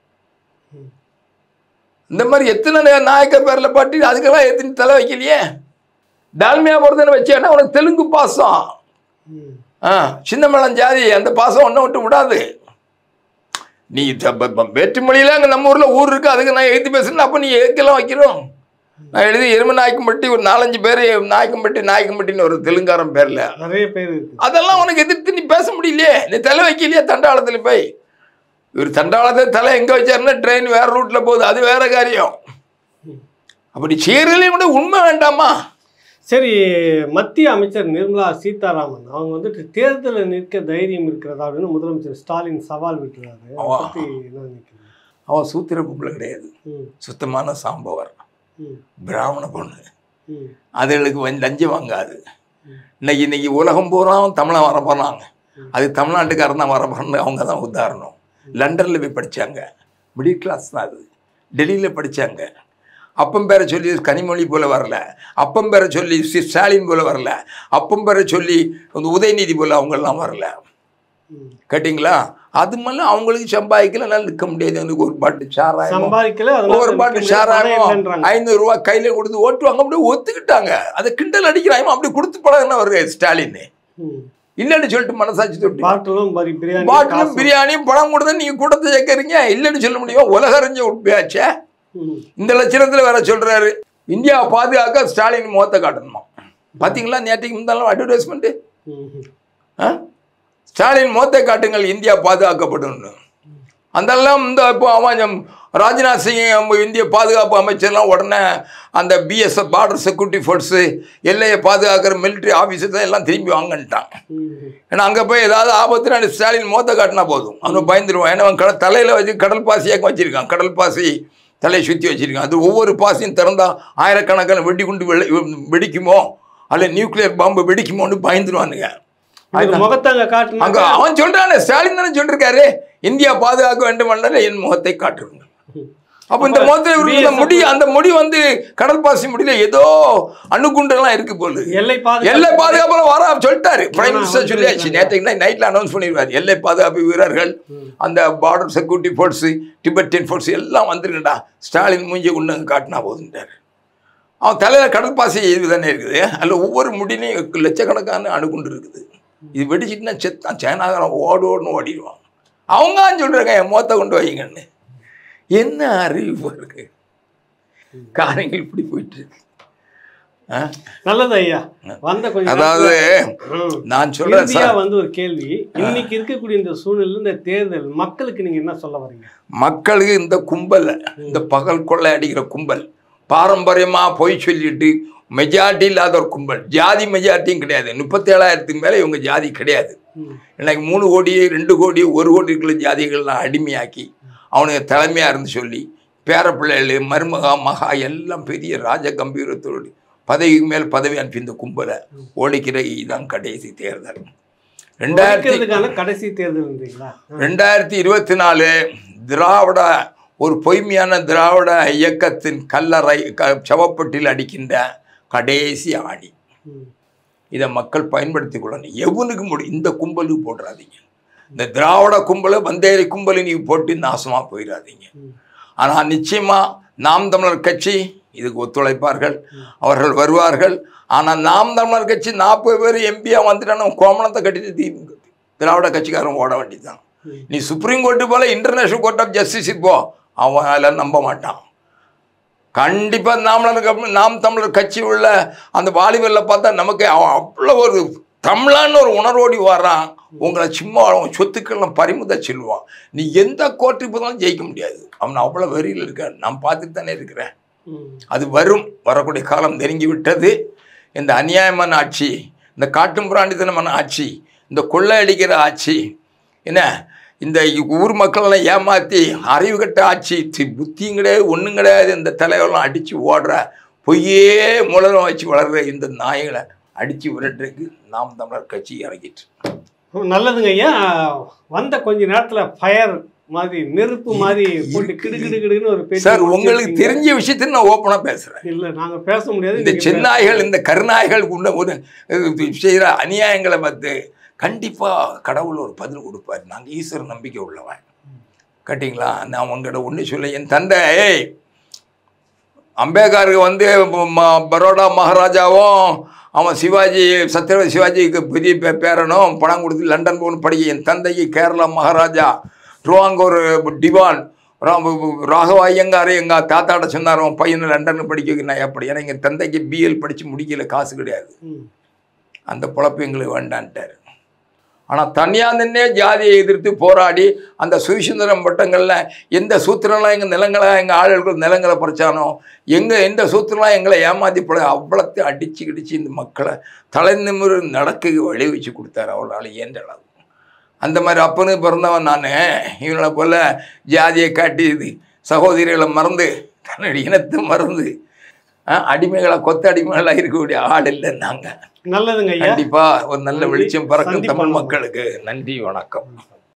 [SPEAKER 2] இந்த மாதிரி எத்தனை நா- நாயக்க பேரில் பாட்டி அதுக்கெல்லாம் எத்தனை தலை வைக்கலையே தால்மியா போகிறதுன்னு வச்சேன்னா உனக்கு தெலுங்கு பாசம்
[SPEAKER 1] ம்.
[SPEAKER 2] ஆ சின்னமலம் ஜாதி அந்த பாசம் ஒன்றும் விட்டு விடாது நீ த- ப- ப- வேற்றுமொழியில அங்கே நம்ம ஊரில் ஊர் இருக்கு அதுக்கு நான் எழுதி பேசுறேன் அப்போ நீ எதுக்கெல்லாம் வைக்கிறோம் நான் எழுதி எரும நாயக்கம்பட்டி ஒரு நாலஞ்சு பேர் நாயக்கம்பட்டி நாயக்கம்பட்டின்னு ஒரு தெலுங்காரன் பேரில்
[SPEAKER 1] நிறைய பேர் இருக்கு
[SPEAKER 2] அதெல்லாம் உனக்கு எதிர்த்து நீ பேச முடியலையே நீ தலை வைக்கலையே தண்டாளத்தில் போய் இவர் தண்டாளத்தை தலை எங்கே வச்சாருன்னா ட்ரெயின் வேற ரூட்டில் போகுது அது வேற காரியம் அப்படி செய்யறதுலேயும் கூட உண்மை வேண்டாமா
[SPEAKER 1] சரி மத்திய அமைச்சர் நிர்மலா சீதாராமன் அவங்க வந்துட்டு தேர்தலில் நிற்க தைரியம் இருக்கிறதா அப்படின்னு முதலமைச்சர் ஸ்டாலின் சவால் விட்டுறாரு அதை
[SPEAKER 2] ஆமா.
[SPEAKER 1] பத்தி என்ன நினைக்கிறீங்க
[SPEAKER 2] அவன் சூத்திர பொம்பளை கிடையாது
[SPEAKER 1] ம்,
[SPEAKER 2] சுத்தமான சாம்பவர்
[SPEAKER 1] ம்,
[SPEAKER 2] பிராமண பொண்ணு
[SPEAKER 1] ம்,
[SPEAKER 2] அதுகளுக்கு வந்து லஞ்சம் வாங்காது இன்னைக்கு இன்னைக்கு உலகம் பூரா தமிழன் வர போனாங்க அது தமிழ்நாட்டுக்காரன் தான் வர போறான்னு அவங்க தான் உதாரணம் லண்டனில் போய் படித்தாங்க மிடில் கிளாஸ் தான் அது டெல்லியில் படித்தாங்க அப்பம் பேரை சொல்லி கனிமொழி போல வரல அப்பம் பேரை சொல்லி சி ஸ்டாலின் போல வரல அப்பம் பேரை சொல்லி அந்த உதயநிதி போல அவங்கெல்லாம் வரல
[SPEAKER 1] ம்.
[SPEAKER 2] கேட்டிங்களா அது மேலே அவங்களுக்கு சம்பாதிக்கல நிற்க முடியாது எனக்கு ஒரு பாட்டு சாராயம்
[SPEAKER 1] சம்பாதிக்கல அதனால
[SPEAKER 2] ஒரு பாட்டு
[SPEAKER 1] நிக்க முடியாது, பணம்
[SPEAKER 2] சாராயம்
[SPEAKER 1] இல்லைன்றாங்க.
[SPEAKER 2] ஐநூறு ரூபாய் கையில கொடுத்து ஓட்டுவாங்க அப்படியே ஒத்துக்கிட்டாங்க அதை கிண்டல் அடிக்கிறாங்க அப்படி கொடுத்து பழகின ஒரு ஸ்டாலின்
[SPEAKER 1] ம்.
[SPEAKER 2] இல்லைன்னு சொல்லிட்டு மனசாட்சி தொட்டு
[SPEAKER 1] பாட்டிலும் பரி பிரியாணி
[SPEAKER 2] பாட்டிலும்
[SPEAKER 1] காசும்.
[SPEAKER 2] பிரியாணியும் பணம் கொடுத்தா நீங்க கூட்டத்தை சேர்க்கறீங்க இல்லைன்னு சொல்ல முடியும் உலக அறிஞ்ச உண்மையாச்சே
[SPEAKER 1] ம்.
[SPEAKER 2] இந்த லட்சணத்துல வேற சொல்றாரு இந்தியாவை பாதுகாக்க ஸ்டாலின் முகத்தை காட்டணுமா பாத்தீங்களா நேற்றுக்கு முந்தாலும் அட்வர்டைஸ்மெண்ட்
[SPEAKER 1] ம்.
[SPEAKER 2] ஸ்டாலின் முகத்தை காட்டுங்கள் இந்தியா பாதுகாக்கப்படும் அதெல்லாம் இந்த இப்போ அவன் ராஜ்நாத் சிங் நம்ம இந்திய பாதுகாப்பு அமைச்சர்லாம் உடனே அந்த பிஎஸ்எஃப் பார்டர் செக்யூரிட்டி ஃபோர்ஸு எல்லையை பாதுகாக்கிற மிலிட்ரி ஆஃபீஸர் எல்லாம் திரும்பி வாங்கன்ட்டான்
[SPEAKER 1] ம்.
[SPEAKER 2] ஏன்னா அங்கே போய் ஏதாவது ஆபத்துனா அந்த ஸ்டாலின் முகத்தை காட்டினா போதும் அவன் பயந்துருவான் ஏன்னா அவன் கடல் தலையில் வச்சு கடல் பாசியாக வச்சிருக்கான் கடல் பாசி தலையை சுற்றி வச்சிருக்கான் அது ஒவ்வொரு பாசியும் திறந்தா ஆயிரக்கணக்கான வெடி குண்டு வெடி வெடிக்குமோ அல்ல நியூக்ளியர் பாம்பு வெடிக்குமோன்னு பயந்துருவானுங்க
[SPEAKER 1] இந்த முகத்தாங்க காட்டுனா
[SPEAKER 2] அங்க அவன் சொல்றானே ஸ்டாலின் தானே சொல்லிருக்காரு இந்தியா பாதுகாக்க வேண்டும் என்றால் என் முகத்தை காட்டுங்க அப்ப இந்த முகத்துல இவருக்கு இந்த முடி அந்த முடி வந்து கடல் பாசி முடியல ஏதோ அணுகுண்டெல்லாம் இருக்கு போல
[SPEAKER 1] எல்லை பாதுகாப்பு
[SPEAKER 2] எல்லை பாதுகாப்புல வர சொல்லிட்டாரு பிரைம் மினிஸ்டர் சொல்லியாச்சு நேற்று நைட்ல அனௌன்ஸ் பண்ணிடுவார் எல்லை பாதுகாப்பு வீரர்கள் அந்த border security force Tibetan force எல்லாம் வந்துருங்கடா ஸ்டாலின் மூஞ்சி கொண்டு அங்க காட்டினா போதுன்றாரு அவன் தலையில கடல் பாசி இது தானே இருக்குது அதில் ஒவ்வொரு முடிலையும் லட்சக்கணக்கான அணுகுண்டு இருக்குது இது வெடிச்சிட்டுனா செத்தான் சைனாக்காரன் ஓடு ஓடுன்னு ஓடிடுவான் அவங்க சொல்றாங்க என் முகத்தை கொண்டு வைங்கன்னு என்ன அறிவு இருக்கு காரியங்கள் இப்படி போயிட்டு இருக்கு ஆ?
[SPEAKER 1] நல்லது ஐயா வந்த கொஞ்சம்
[SPEAKER 2] அதாவது
[SPEAKER 1] ம்.
[SPEAKER 2] நான் சொல்றேன்
[SPEAKER 1] இறுதியா
[SPEAKER 2] சார்
[SPEAKER 1] வந்து ஒரு கேள்வி இன்னைக்கு இருக்கக்கூடிய இந்த சூழ்நிலை இந்த தேர்தல் மக்களுக்கு நீங்க என்ன சொல்ல வரீங்க
[SPEAKER 2] மக்களுக்கு இந்த கும்பல் இந்த பகல் கொள்ளை அடிக்கிற கும்பல் பாரம்பரியமா பொய் சொல்லிட்டு மெஜாரிட்டி இல்லாத ஒரு கும்பல் ஜாதி மெஜாரிட்டியும் கிடையாது முப்பத்தேழாயிரத்துக்கு மேலே இவங்க ஜாதி கிடையாது
[SPEAKER 1] ம்.
[SPEAKER 2] எனக்கு மூணு கோடி ரெண்டு கோடி ஒரு கோடி இருக்கிற ஜாதிகள்லாம் அடிமையாக்கி அவனுக்கு தலைமையாக இருந்து சொல்லி பேரப்பிள்ளைகள் மருமகா மகா எல்லாம் பெரிய ராஜ கம்பீரத்தோடு பதவிக்கு மேல் பதவி அனுப்பி இந்த கும்பலை ஒழிக்கிற இதுதான் கடைசி தேர்தல் ரெண்டாயிரத்தி
[SPEAKER 1] ஒழிக்கிறதுக்கான கடைசி தேர்தல்ன்றீங்களா
[SPEAKER 2] ரெண்டாயிரத்தி இருபத்தி நாலு திராவிட ஒரு பொய்மையான திராவிட இயக்கத்தின் கல்லறை க சவப்பட்டில் அடிக்கின்ற கடைசி ஆணி
[SPEAKER 1] ம்.
[SPEAKER 2] இதை மக்கள் பயன்படுத்தி கொள்ளணும் எவனுக்கு முடியும் இந்த கும்பலுக்கு போட்டுறாதீங்க இந்த திராவிட கும்பலை வந்தேரி கும்பலை நீங்கள் போட்டு நாசமாக போயிடாதீங்க
[SPEAKER 1] ம்.
[SPEAKER 2] ஆனால் நிச்சயமாக நாம் தமிழர் கட்சி இதுக்கு ஒத்துழைப்பார்கள் அவர்கள் வருவார்கள் ஆனால் நாம் தமிழர் கட்சி நாற்பது பேர் எம்பியாக வந்துட்டான கோமணத்தை கட்டிட்டு தீ திராவிட கட்சிக்காரன் ஓட வேண்டியதுதான்
[SPEAKER 1] ம்.
[SPEAKER 2] நீ சுப்ரீம் கோர்ட்டு போல இன்டர்நேஷனல் கோர்ட் ஆஃப் ஜஸ்டிஸ் போ அவன் அதில் நம்ப மாட்டான் கண்டிப்பாக நாமளர் நாம் தமிழர் கட்சி உள்ள அந்த வாலிபரில் பார்த்தா நமக்கு அவன் அவ்வளோ ஒரு தமிழான்னு ஒரு உணர்வோடி வர்றான் உங்களை சும்மா அவன் சொத்துக்கள்லாம் பறிமுதல் செல்வான் நீ எந்த கோர்ட்டுக்கு போனாலும் ஜெயிக்க முடியாது அவன் அவ்வளோ வெறியில் இருக்கான் நான் பார்த்துட்டு தானே இருக்கிறேன்
[SPEAKER 1] ம்.
[SPEAKER 2] அது வரும் வரக்கூடிய காலம் நெருங்கி விட்டது இந்த அநியாயமான ஆட்சி இந்த காட்டும் பிராண்டித்தனமான ஆட்சி இந்த கொள்ளை அடிக்கிற ஆட்சி என்ன இந்த ஊர் மக்களெல்லாம் ஏமாற்றி அறிவு கட்ட ஆட்சி தி- புத்தியும் கிடையாது ஒன்றும் கிடையாது இந்த தலைவரெல்லாம் அடித்து ஓடுற பொய்யே முளரம் வச்சு வளர்ற இந்த நாய்களை அடித்து விரட்டுறதுக்கு நாம் தமிழர் கட்சி இறங்கிட்டு
[SPEAKER 1] நல்லதுங்க ஐயா வந்த கொஞ்ச நேரத்துல ஃபயர் மாதிரி நெருப்பு மாதிரி போட்டு கிடு கிடு கிடுன்னு ஒரு பேச்சு
[SPEAKER 2] சார் உங்களுக்கு
[SPEAKER 1] முடிச்சிருக்கீங்க.
[SPEAKER 2] தெரிஞ்ச விஷயத்தை நான் ஓப்பனாக பேசுகிறேன்
[SPEAKER 1] இல்ல நாங்க பேச முடியாது
[SPEAKER 2] இந்த
[SPEAKER 1] நீங்க
[SPEAKER 2] சென்னாய்கள் இந்த கருநாய்கள் உள்ள ஒரு செய்கிற அநியாயங்களை பார்த்து கண்டிப்பாக கடவுள் ஒரு பதில் கொடுப்பார் நாங்கள் ஈஸ்வர நம்பிக்கை உள்ளவன் கேட்டிங்களா நான் உங்கள்கிட்ட ஒன்று சொல்ல என் தந்தை ஏய் அம்பேத்கருக்கு வந்து ம- பரோடா மகாராஜாவும் அவன் சிவாஜி சத்யவதி சிவாஜிக்கு பெரிய பே- பேரனும் பணம் கொடுத்து லண்டன் போகணும் படிக்க என் தந்தைக்கு கேரளா மகாராஜா ட்ரோவாங்கூர் டிவான் ரா- ராகவ ஐயங்கார் எங்கள் தாத்தாட்ட சொன்னார் அவன் பையனை லண்டனில் படிக்க வைக்க நான் எப்படி ஏன்னா எங்கள் தந்தைக்கு பிஎல் படித்து முடிக்கல காசு கிடையாது
[SPEAKER 1] ம்.
[SPEAKER 2] அந்த பொழப்பு எங்களுக்கு வேண்டான்ட்டார் ஆனால் தனியாக நின்னே ஜாதியை எதிர்த்து போராடி அந்த சுயசுந்தரம் பட்டங்களில் எந்த சூத்திரம்லாம் எங்கள் நிலங்களை எங்கள் ஆளுகள் நிலங்களை பறிச்சானோ எங்கள் எந்த சூத்திரம்லாம் எங்களை ஏமாத்தி போல அவ்வளோத்தையும் அடித்து கிடிச்சு இந்த மக்களை தலை நிமிரு நடக்க வழி வச்சு கொடுத்தாரு அவளால் இயன்ற அளவு அந்த மாதிரி அப்பனு பிறந்தவன் நான் இவனை போல ஜாதியை காட்டி இது சகோதரிகளை மறந்து தன்னுடைய இனத்தை மறந்து அஹ், அடிமைகளை கொத்த அடிமைகளாக இருக்கக்கூடிய ஆள் இல்லை நாங்கள்
[SPEAKER 1] நல்லதுங்க ஐயா
[SPEAKER 2] கண்டிப்பா ஒரு நல்ல
[SPEAKER 1] நன்றி.
[SPEAKER 2] வெளிச்சம் பறக்கும்
[SPEAKER 1] சந்திப்போம்
[SPEAKER 2] தமிழ்
[SPEAKER 1] நம்ம.
[SPEAKER 2] மக்களுக்கு நன்றி வணக்கம்